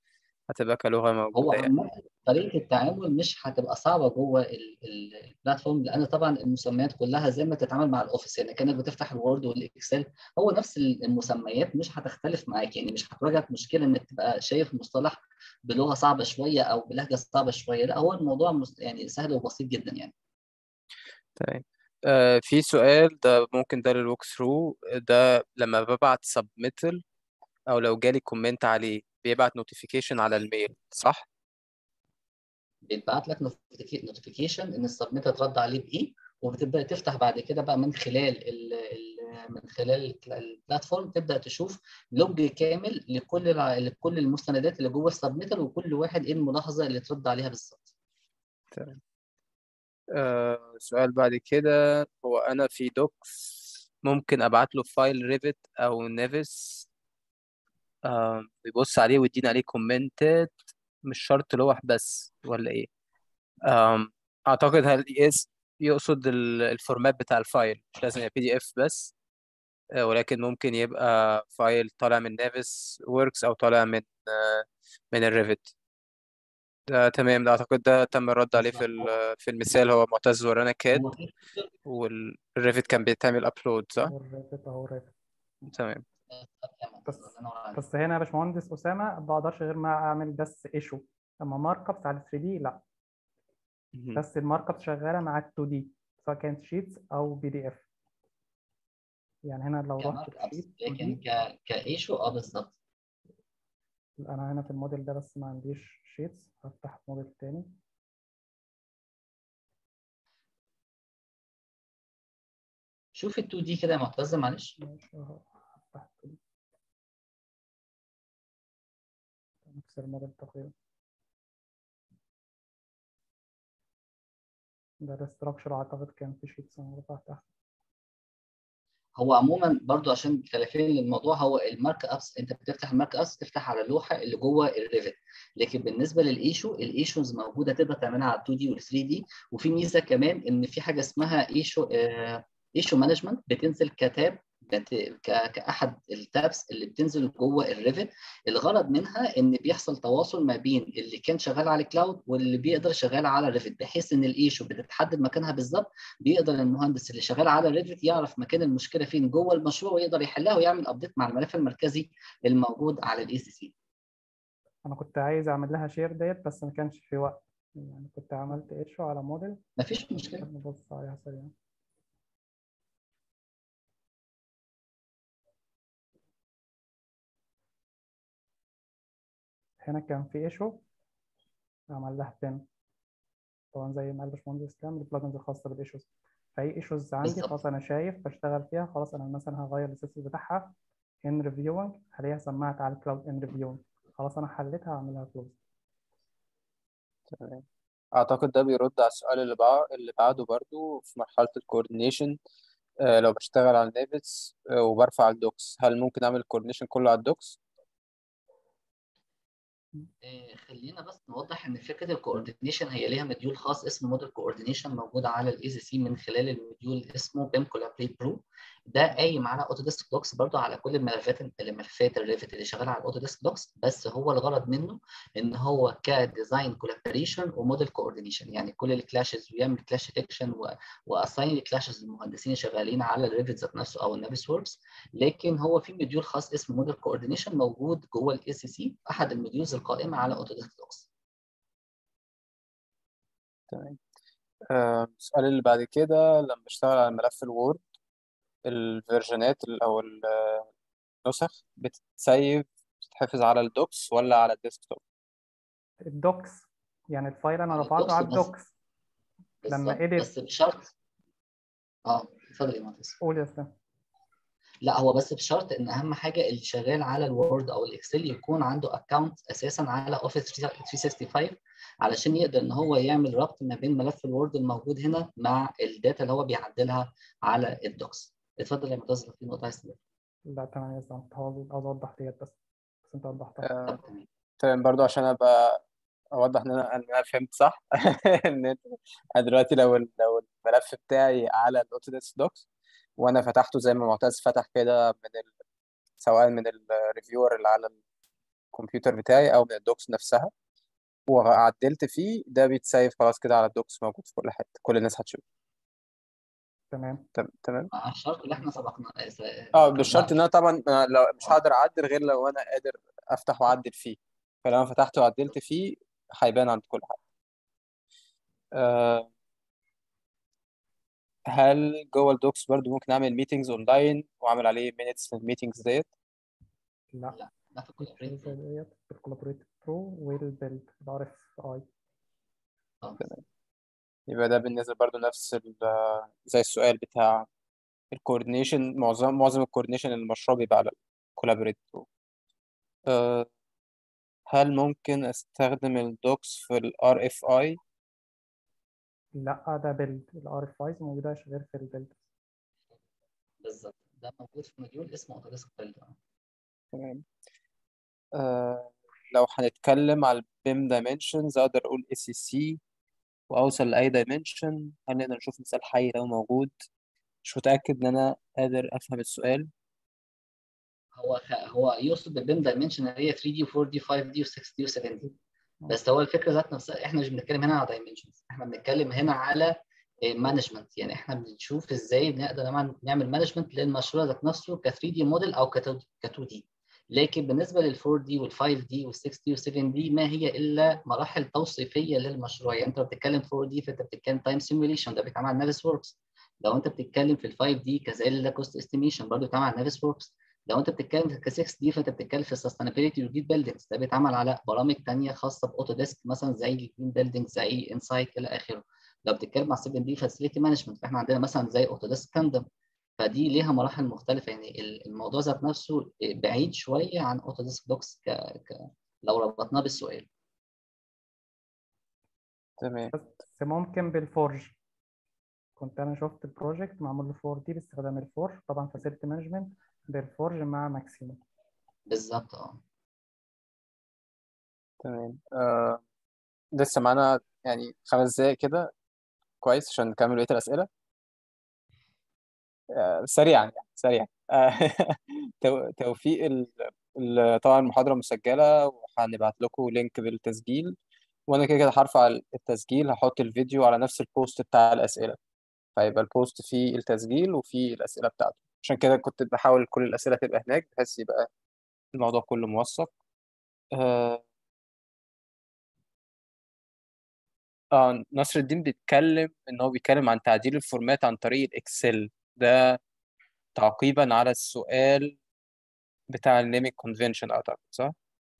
هتبقى كلغة هو موجودة يعني عامة طريقة التعامل مش هتبقى صعبة جوه ال- ال- البلاتفورم لأن طبعا المسميات كلها زي ما تتعامل مع الأوفيس يعني كأنك بتفتح الوورد والإكسل هو نفس ال- المسميات مش هتختلف معاك يعني مش هتواجهك مشكلة إنك تبقى شايف مصطلح بلغة صعبة شوية أو بلهجة صعبة شوية لا هو الموضوع مس- يعني سهل وبسيط جدا يعني تمام آه في سؤال ده ممكن ده للوك ثرو ده لما ببعت سبميتل او لو جالي كومنت عليه بيبعت نوتيفيكيشن على الميل صح بيتبعت لك نوتيفيكيشن إن السبميت اترد عليه بإيه وبتبدأ تفتح بعد كده بقى من خلال ال ال من خلال البلاتفورم تبدأ تشوف لوج كامل لكل الع- لكل المستندات اللي جوه السبميتر وكل واحد ايه الملاحظة اللي ترد عليها بالظبط تمام آه سؤال بعد كده هو انا في دوكس ممكن ابعت له فايل ريفت او نيفس آه بيبص عليه ويديني عليه كومنتات مش شرط لوح بس ولا ايه آم اعتقد هل يس يقصد ال- الفورمات بتاع الفايل مش لازم يبقى بي دي اف بس آه، ولكن ممكن يبقى فايل طالع من نافس وركس او طالع من آه، من الريفت ده تمام ده اعتقد ده تم الرد عليه في بالظبط ال- في المثال هو معتز ورانا كاد هو في والريفت كان بيتعمل ابلود صح اهو الريفت اهو الريفت تمام بس الله ينور عليك بس هنا يا باشمهندس اسامه ما بقدرش غير ما اعمل بس ايشو اما مارك ابس على 3 دي لا مهم. بس المارك اب شغاله مع ال 2 دي سواء كانت شيتس او بي دي اف يعني هنا لو رحت كمارك ابس لشيت 2 لكن دي ك كايشو اه بالظبط انا هنا في الموديل ده بس ما عنديش شيتس هفتح موديل تاني شوف ال 2 دي كده يا معتز معلش ماشي اهو هفتح 2 دي نفس الموديل تقريبا ده الاستراكشر اعتقد كان في شيتس انا رفعتها هو عموما برضو عشان خلافين للموضوع هو المارك ابس انت بتفتح المارك ابس تفتح على اللوحه اللي جوه الريفت لكن بالنسبه للايشو الايشوز موجوده تقدر تعملها على 2 دي وال 3 دي وفي ميزه كمان ان في حاجه اسمها ايشو آه ايشو مانجمنت بتنزل كتاب بت- ك- كاحد التابس اللي بتنزل جوه الريفت الغرض منها ان بيحصل تواصل ما بين اللي كان شغال على كلاود واللي بيقدر شغال على الريفت بحيث ان الايشو بتتحدد مكانها بالظبط بيقدر المهندس اللي شغال على الريفت يعرف مكان المشكله فين جوه المشروع ويقدر يحلها ويعمل ابديت مع الملف المركزي الموجود على الاي سي سي انا كنت عايز اعمل لها شير ديت بس ما كانش في وقت يعني كنت عملت ايشو على موديل مفيش مشكله نبص عليها سريعا هنا كان في ايشو عمل لها بين طبعا زي ما قال باشمهندس اسلام البلجنز الخاصه بالايشوز فاي ايشوز عندي بالظبط. خلاص انا شايف بشتغل فيها خلاص انا مثلا هغير السيستم بتاعها ان ريفيوينج هلاقيها سمعت على الكلاود ان ريفيوينج خلاص انا حليتها هعملها كلوز تمام اعتقد ده بيرد على السؤال اللي بعد اللي بعده برضو في مرحلة الكوردينيشن آه لو بشتغل على النيفس آه وبرفع الدوكس هل ممكن اعمل الكوردينيشن كله على الدوكس آه، خلينا بس نوضح ان فكره الكوردينيشن هي ليها مديول خاص اسمه موديل كوردينيشن موجود على الاي سي سي من خلال المديول اسمه بيم كولابريت برو ده قايم على اوتوديسك دوكس برضو على كل الملفات الملفات الريفت اللي شغاله على الاوتوديسك دوكس بس هو الغرض منه ان هو كديزاين كولابريشن وموديل كوردينيشن يعني كل الكلاشز ويعمل كلاش ديتكشن واساين الكلاشز للمهندسين شغالين على الريفت ذات نفسه او النافيس وركس لكن هو في مديول خاص اسمه موديل كوردينيشن موجود جوه الاي سي سي احد المديولز القائمه على اوتوديسك دوكس تمام آه السؤال اللي بعد كده لما بشتغل على ملف الوورد الفيرجنات ال- او النسخ بتتسيف بتتحفظ على الدوكس ولا على الديسكتوب الدوكس يعني الفايل انا على رفعته على الدوكس بس. الدوكس لما بالظبط edit- بس بشرط اه اتفضل يا مهندس قول يا اسلام لا هو بس بشرط ان اهم حاجه اللي شغال على الوورد او الاكسل يكون عنده اكونت اساسا على اوفيس 365 علشان يقدر ان هو يعمل ربط ما بين ملف الوورد الموجود هنا مع الداتا اللي هو بيعدلها على الدوكس اتفضل يا معتز لو في نقطه عايز تقولها. لا تمام يا اسلام كنت عاوز عاوز اوضح ديت بس بس انت وضحتها آه طب تمام تمام برضو عشان ابقى اوضح ان انا ان انا فهمت صح ان أنت- أنا دلوقتي لو ال- لو الملف بتاعي على الاوتوديسك دوكس وانا فتحته زي ما معتز فتح كده من ال... سواء من الريفيور اللي على الكمبيوتر بتاعي او من الدوكس نفسها وعدلت فيه ده بيتسيف خلاص كده على الدوكس موجود في كل حته كل الناس هتشوفه تمام تم- تمام مع الشرط اللي احنا سبقنا س- اه مش شرط ذكرناه ان انا طبعا أنا لو مش هقدر اعدل غير لو انا قادر افتح واعدل فيه فلو انا فتحت وعدلت فيه هيبان عند كل حد آه هل جوه الدوكس برضو ممكن اعمل ميتنجز اونلاين واعمل عليه مينتس للميتنجز ديت لا لا ده في كل زي ديت الكولابوريت برو والبيلد الار اف اي يبقى ده بالنسبه برضو نفس ال- زي السؤال بتاع الكوردينيشن معظم معظم الكوردينيشن المشروع بيبقى على الكولابوريت برو آه هل ممكن استخدم الدوكس في الار اف اي لا ده بيلد الار اف ايز موجودة غير في البيلد بالظبط ده موجود في مديول اسمه اوتوديسك بيلد تمام آه لو هنتكلم على البيم دايمنشنز اقدر اقول اي سي سي واوصل لاي دايمنشن هل نقدر نشوف مثال حي لو موجود مش متاكد ان انا قادر افهم السؤال هو خ... هو يقصد بالبيم دايمنشن اللي هي 3 دي و4 دي 5 دي و6 دي و7 دي بس هو الفكره ذات نفسها احنا مش بنتكلم هنا على دايمنشنز احنا بنتكلم هنا على مانجمنت يعني احنا بنشوف ازاي بنقدر نعمل- نعمل مانجمنت للمشروع ذات نفسه ك 3 دي موديل او ك 2 دي لكن بالنسبه لل 4 دي وال 5 دي وال 6 دي وال 7 دي ما هي الا مراحل توصيفيه للمشروع يعني انت لو بتتكلم 4 دي فانت بتتكلم تايم سيميوليشن ده بيتعمل على نافيس وركس لو انت بتتكلم في ال 5 دي كذلك ده كوست استيميشن برضه بيتعمل على نافيس وركس لو انت بتتكلم في ك 6 دي فانت بتتكلم في السستينابيلتي والجيت بيلدينجز ده بيتعمل على برامج ثانيه خاصه باوتوديسك مثلا زي الجرين بيلدينج زي انسايت الى اخره لو بتتكلم على 7 دي فاسيلتي مانجمنت فاحنا عندنا مثلا زي اوتوديسك كاندم فدي ليها مراحل مختلفه يعني ال- الموضوع ذات نفسه بعيد شويه عن اوتوديسك دوكس ك... ك... لو ربطناه بالسؤال تمام بس ممكن بالفورج كنت انا شفت البروجكت معمول له 4 دي باستخدام الفورج طبعا فاسيلتي مانجمنت بالفورج مع ماكسيمو بالظبط اه تمام آه لسه معانا يعني خمس دقايق كده كويس عشان نكمل بقية الأسئلة آه سريعا يعني سريعا آه تو- توفيق ال... ال... طبعا المحاضرة مسجلة وهنبعت لكم لينك بالتسجيل وأنا كده كده هرفع التسجيل هحط الفيديو على نفس البوست بتاع الأسئلة فيبقى البوست فيه التسجيل وفيه الأسئلة بتاعته عشان كده كنت بحاول كل الأسئلة تبقى هناك بحيث يبقى الموضوع كله موثق آه اه نصر الدين بيتكلم ان هو بيتكلم عن تعديل الفورمات عن طريق الاكسل ده تعقيبا على السؤال بتاع النيمينج كونفنشن اعتقد صح؟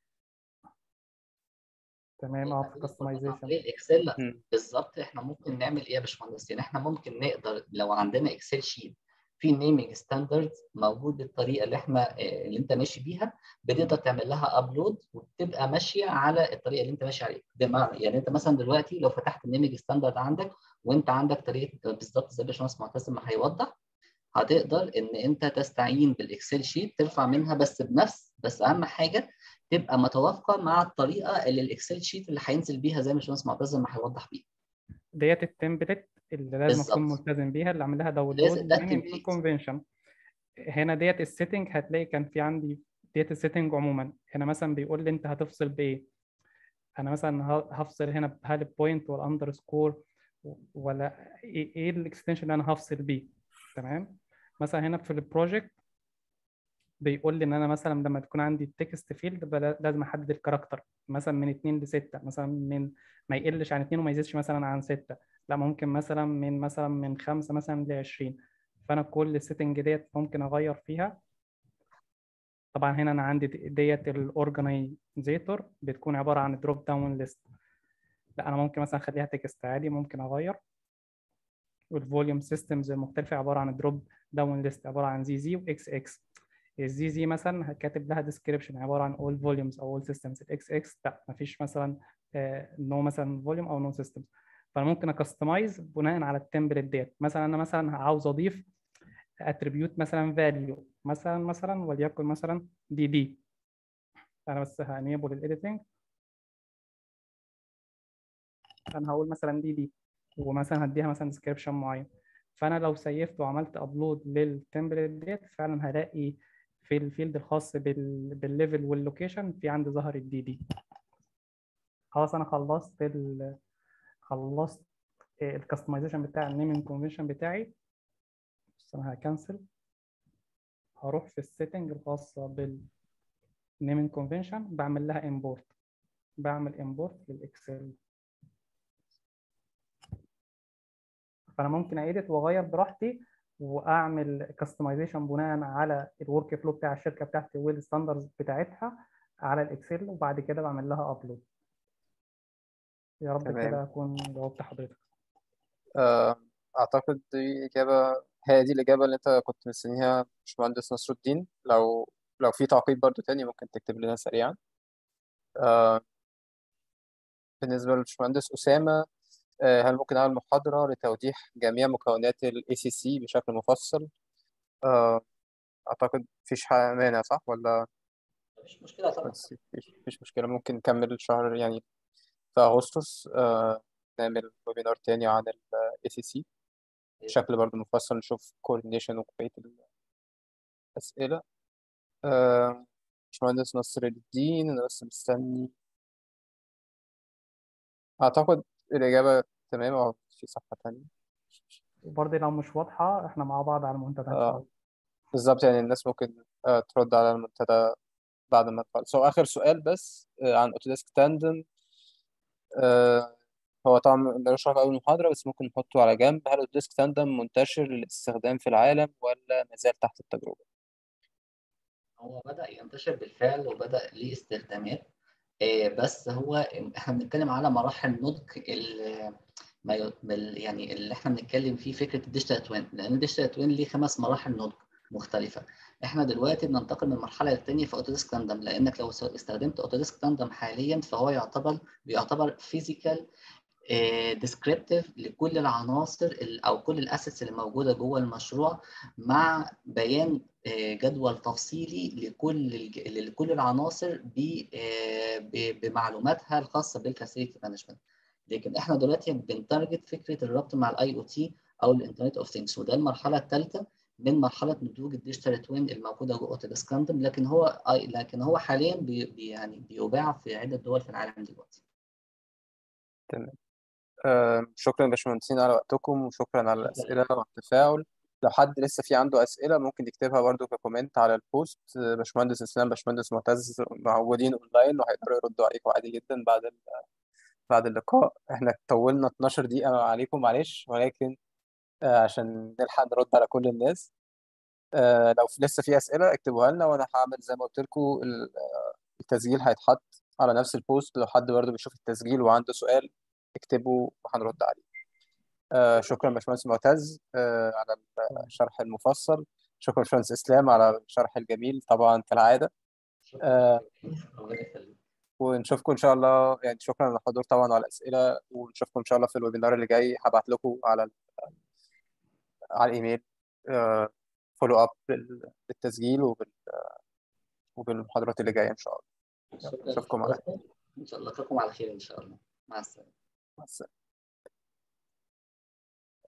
تمام اه في عن كاستمايزيشن طريق الاكسل مم. بالظبط احنا ممكن نعمل ايه يا باشمهندس يعني احنا ممكن نقدر لو عندنا اكسل شيت في نيمينج ستاندرد موجود بالطريقه اللي احنا آه، اللي انت ماشي بيها بتقدر تعمل لها ابلود وبتبقى ماشيه على الطريقه اللي انت ماشي عليها بمعنى يعني انت مثلا دلوقتي لو فتحت النيمينج ستاندرد عندك وانت عندك طريقه بالظبط زي باشمهندس معتز ما هيوضح هتقدر ان انت تستعين بالاكسل شيت ترفع منها بس بنفس بس اهم حاجه تبقى متوافقه مع الطريقه اللي الاكسل شيت اللي هينزل بيها زي ما باشمهندس معتز ما هيوضح بيها ديت التمبلت اللي لازم اكون بالظبط. ملتزم بيها اللي اعمل لها داونلود لازم ده من التمبليت. الكونفنشن هنا ديت السيتنج هتلاقي كان في عندي ديت السيتنج عموما هنا مثلا بيقول لي انت هتفصل بايه انا مثلا ه- هفصل هنا بهال بوينت ولا اندرسكور ولا ايه إيه الاكستنشن اللي انا هفصل بيه تمام مثلا هنا في البروجكت بيقول لي ان انا مثلا لما تكون عندي التكست فيلد لازم احدد الكاركتر مثلا من 2 ل 6 مثلا من ما يقلش عن 2 وما يزيدش مثلا عن 6 لا ممكن مثلا من مثلا من 5 مثلا ل 20 فانا كل السيتنج ديت ممكن اغير فيها طبعا هنا انا عندي دي- ديت الاورجنايزيتور بتكون عباره عن دروب داون ليست لا انا ممكن مثلا اخليها تكست عادي ممكن اغير والفوليوم سيستمز المختلفه عباره عن دروب داون ليست عباره عن زي زي واكس اكس الزي زي مثلا كاتب لها ديسكريبشن عباره عن all volumes او all systems الاكس اكس لا مفيش مثلا نو مثلا فوليوم او نو systems فانا ممكن اكستمايز بناء على التمبلت ديت مثلا انا مثلا عاوز اضيف اتريبيوت مثلا فاليو مثلا مثلا وليكن مثلا دي دي انا بس هانيبل الايديتنج انا هقول مثلا دي دي ومثلا هديها مثلا ديسكريبشن معين فانا لو سيفت وعملت ابلود للتمبلت ديت فعلا هلاقي في الفيلد الخاص بال... بالليفل واللوكيشن في عندي ظهر الدي دي خلاص انا خلصت ال... خلصت الكستمايزيشن بتاع النيمينج كونفنشن بتاعي بس انا هكنسل هروح في السيتنج الخاصة بالنيمينج كونفنشن بعمل لها امبورت بعمل امبورت للاكسل فانا ممكن ايديت واغير براحتي واعمل كاستمايزيشن بناء على الورك فلو بتاع الشركه بتاعتي والستاندرز بتاعتها على الاكسل وبعد كده بعمل لها ابلود يا رب تمام. كده اكون جاوبت حضرتك آه، أعتقد دي إجابة هي دي الإجابة اللي أنت كنت مستنيها باشمهندس نصر الدين لو لو في تعقيب برضو تاني ممكن تكتب لنا سريعا آه، بالنسبة للباشمهندس أسامة آه، هل ممكن أعمل محاضرة لتوضيح جميع مكونات ال ACC بشكل مفصل؟ آه، أعتقد مفيش حاجة مانع صح ولا مفيش مشكله طبعا بس مفيش مفيش مشكلة ممكن نكمل الشهر يعني في أغسطس آه، نعمل ويبينار تاني عن ال ACC بشكل برضه مفصل نشوف coordination وبقية الأسئلة آه، باشمهندس نصر الدين أنا بس مستني أعتقد الإجابة تمام أو في صفحة تانية وبرضه لو مش واضحه احنا مع بعض على المنتدى ان شاء آه، الله بالظبط يعني الناس ممكن آه، ترد على المنتدى بعد ما نخلص هو آخر سؤال بس آه، عن أوتوديسك تاندم آه، هو طبعا ملوش علاقة أوي بالمحاضرة بس ممكن نحطه على جنب هل أوتوديسك تاندم منتشر للاستخدام في العالم ولا مازال تحت التجربة؟ هو بدأ ينتشر بالفعل وبدأ ليه استخدامات آه، بس هو احنا بنتكلم على مراحل نضج ال- ما ي- بال- يعني اللي احنا بنتكلم فيه فكره الديجيتال توين لان الديجيتال توين ليه خمس مراحل نضج مختلفه احنا دلوقتي بننتقل من المرحله الثانيه في اوتوديسك تاندم لانك لو استخدمت اوتوديسك تاندم حاليا فهو يعتبر بيعتبر فيزيكال ديسكريبتيف لكل العناصر ال- او كل الاسيتس اللي موجوده جوه المشروع مع بيان آه، جدول تفصيلي لكل الج- لكل العناصر ب- آه، ب- بمعلوماتها الخاصه بالفاسيلتي مانجمنت لكن احنا دلوقتي بنتارجت فكره الربط مع الاي او تي او الانترنت اوف ثينجز وده المرحله الثالثه من مرحله نضوج الديجيتال توين الموجوده جوه اوتوديسك تاندم لكن هو آي- لكن هو حاليا بي بي- يعني بيباع في عده دول في العالم دلوقتي تمام آه، شكرا يا باشمهندسين على وقتكم وشكرا على شكرا الأسئلة والتفاعل لو حد لسه في عنده أسئلة ممكن يكتبها برضو ككومنت على البوست آه، باشمهندس إسلام باشمهندس معتز موجودين أونلاين وهيقدروا يردوا عليكم عادي جدا بعد ال- بعد اللقاء احنا طولنا 12 دقيقة عليكم معلش ولكن آه، عشان نلحق نرد على كل الناس آه، لو في- لسه في أسئلة اكتبوها لنا وأنا هعمل زي ما قلت لكم ال- آه، التسجيل هيتحط على نفس البوست لو حد برضو بيشوف التسجيل وعنده سؤال اكتبه وهنرد عليه آه، شكرا باشمهندس معتز آه، على الشرح المفصل شكرا باشمهندس اسلام على الشرح الجميل طبعا كالعاده شكرا آه، ربنا يخليك ونشوفكم ان شاء الله يعني شكرا على الحضور طبعا وعلى الاسئله ونشوفكم ان شاء الله في الويبينار اللي جاي هبعت لكم على على الايميل فولو اب بالتسجيل وبال- وبالمحاضرات اللي جايه ان شاء الله شكرا اشوفكم على لحضراتكم ان شاء الله نلقاكم على خير ان شاء الله مع السلامه مع السلامه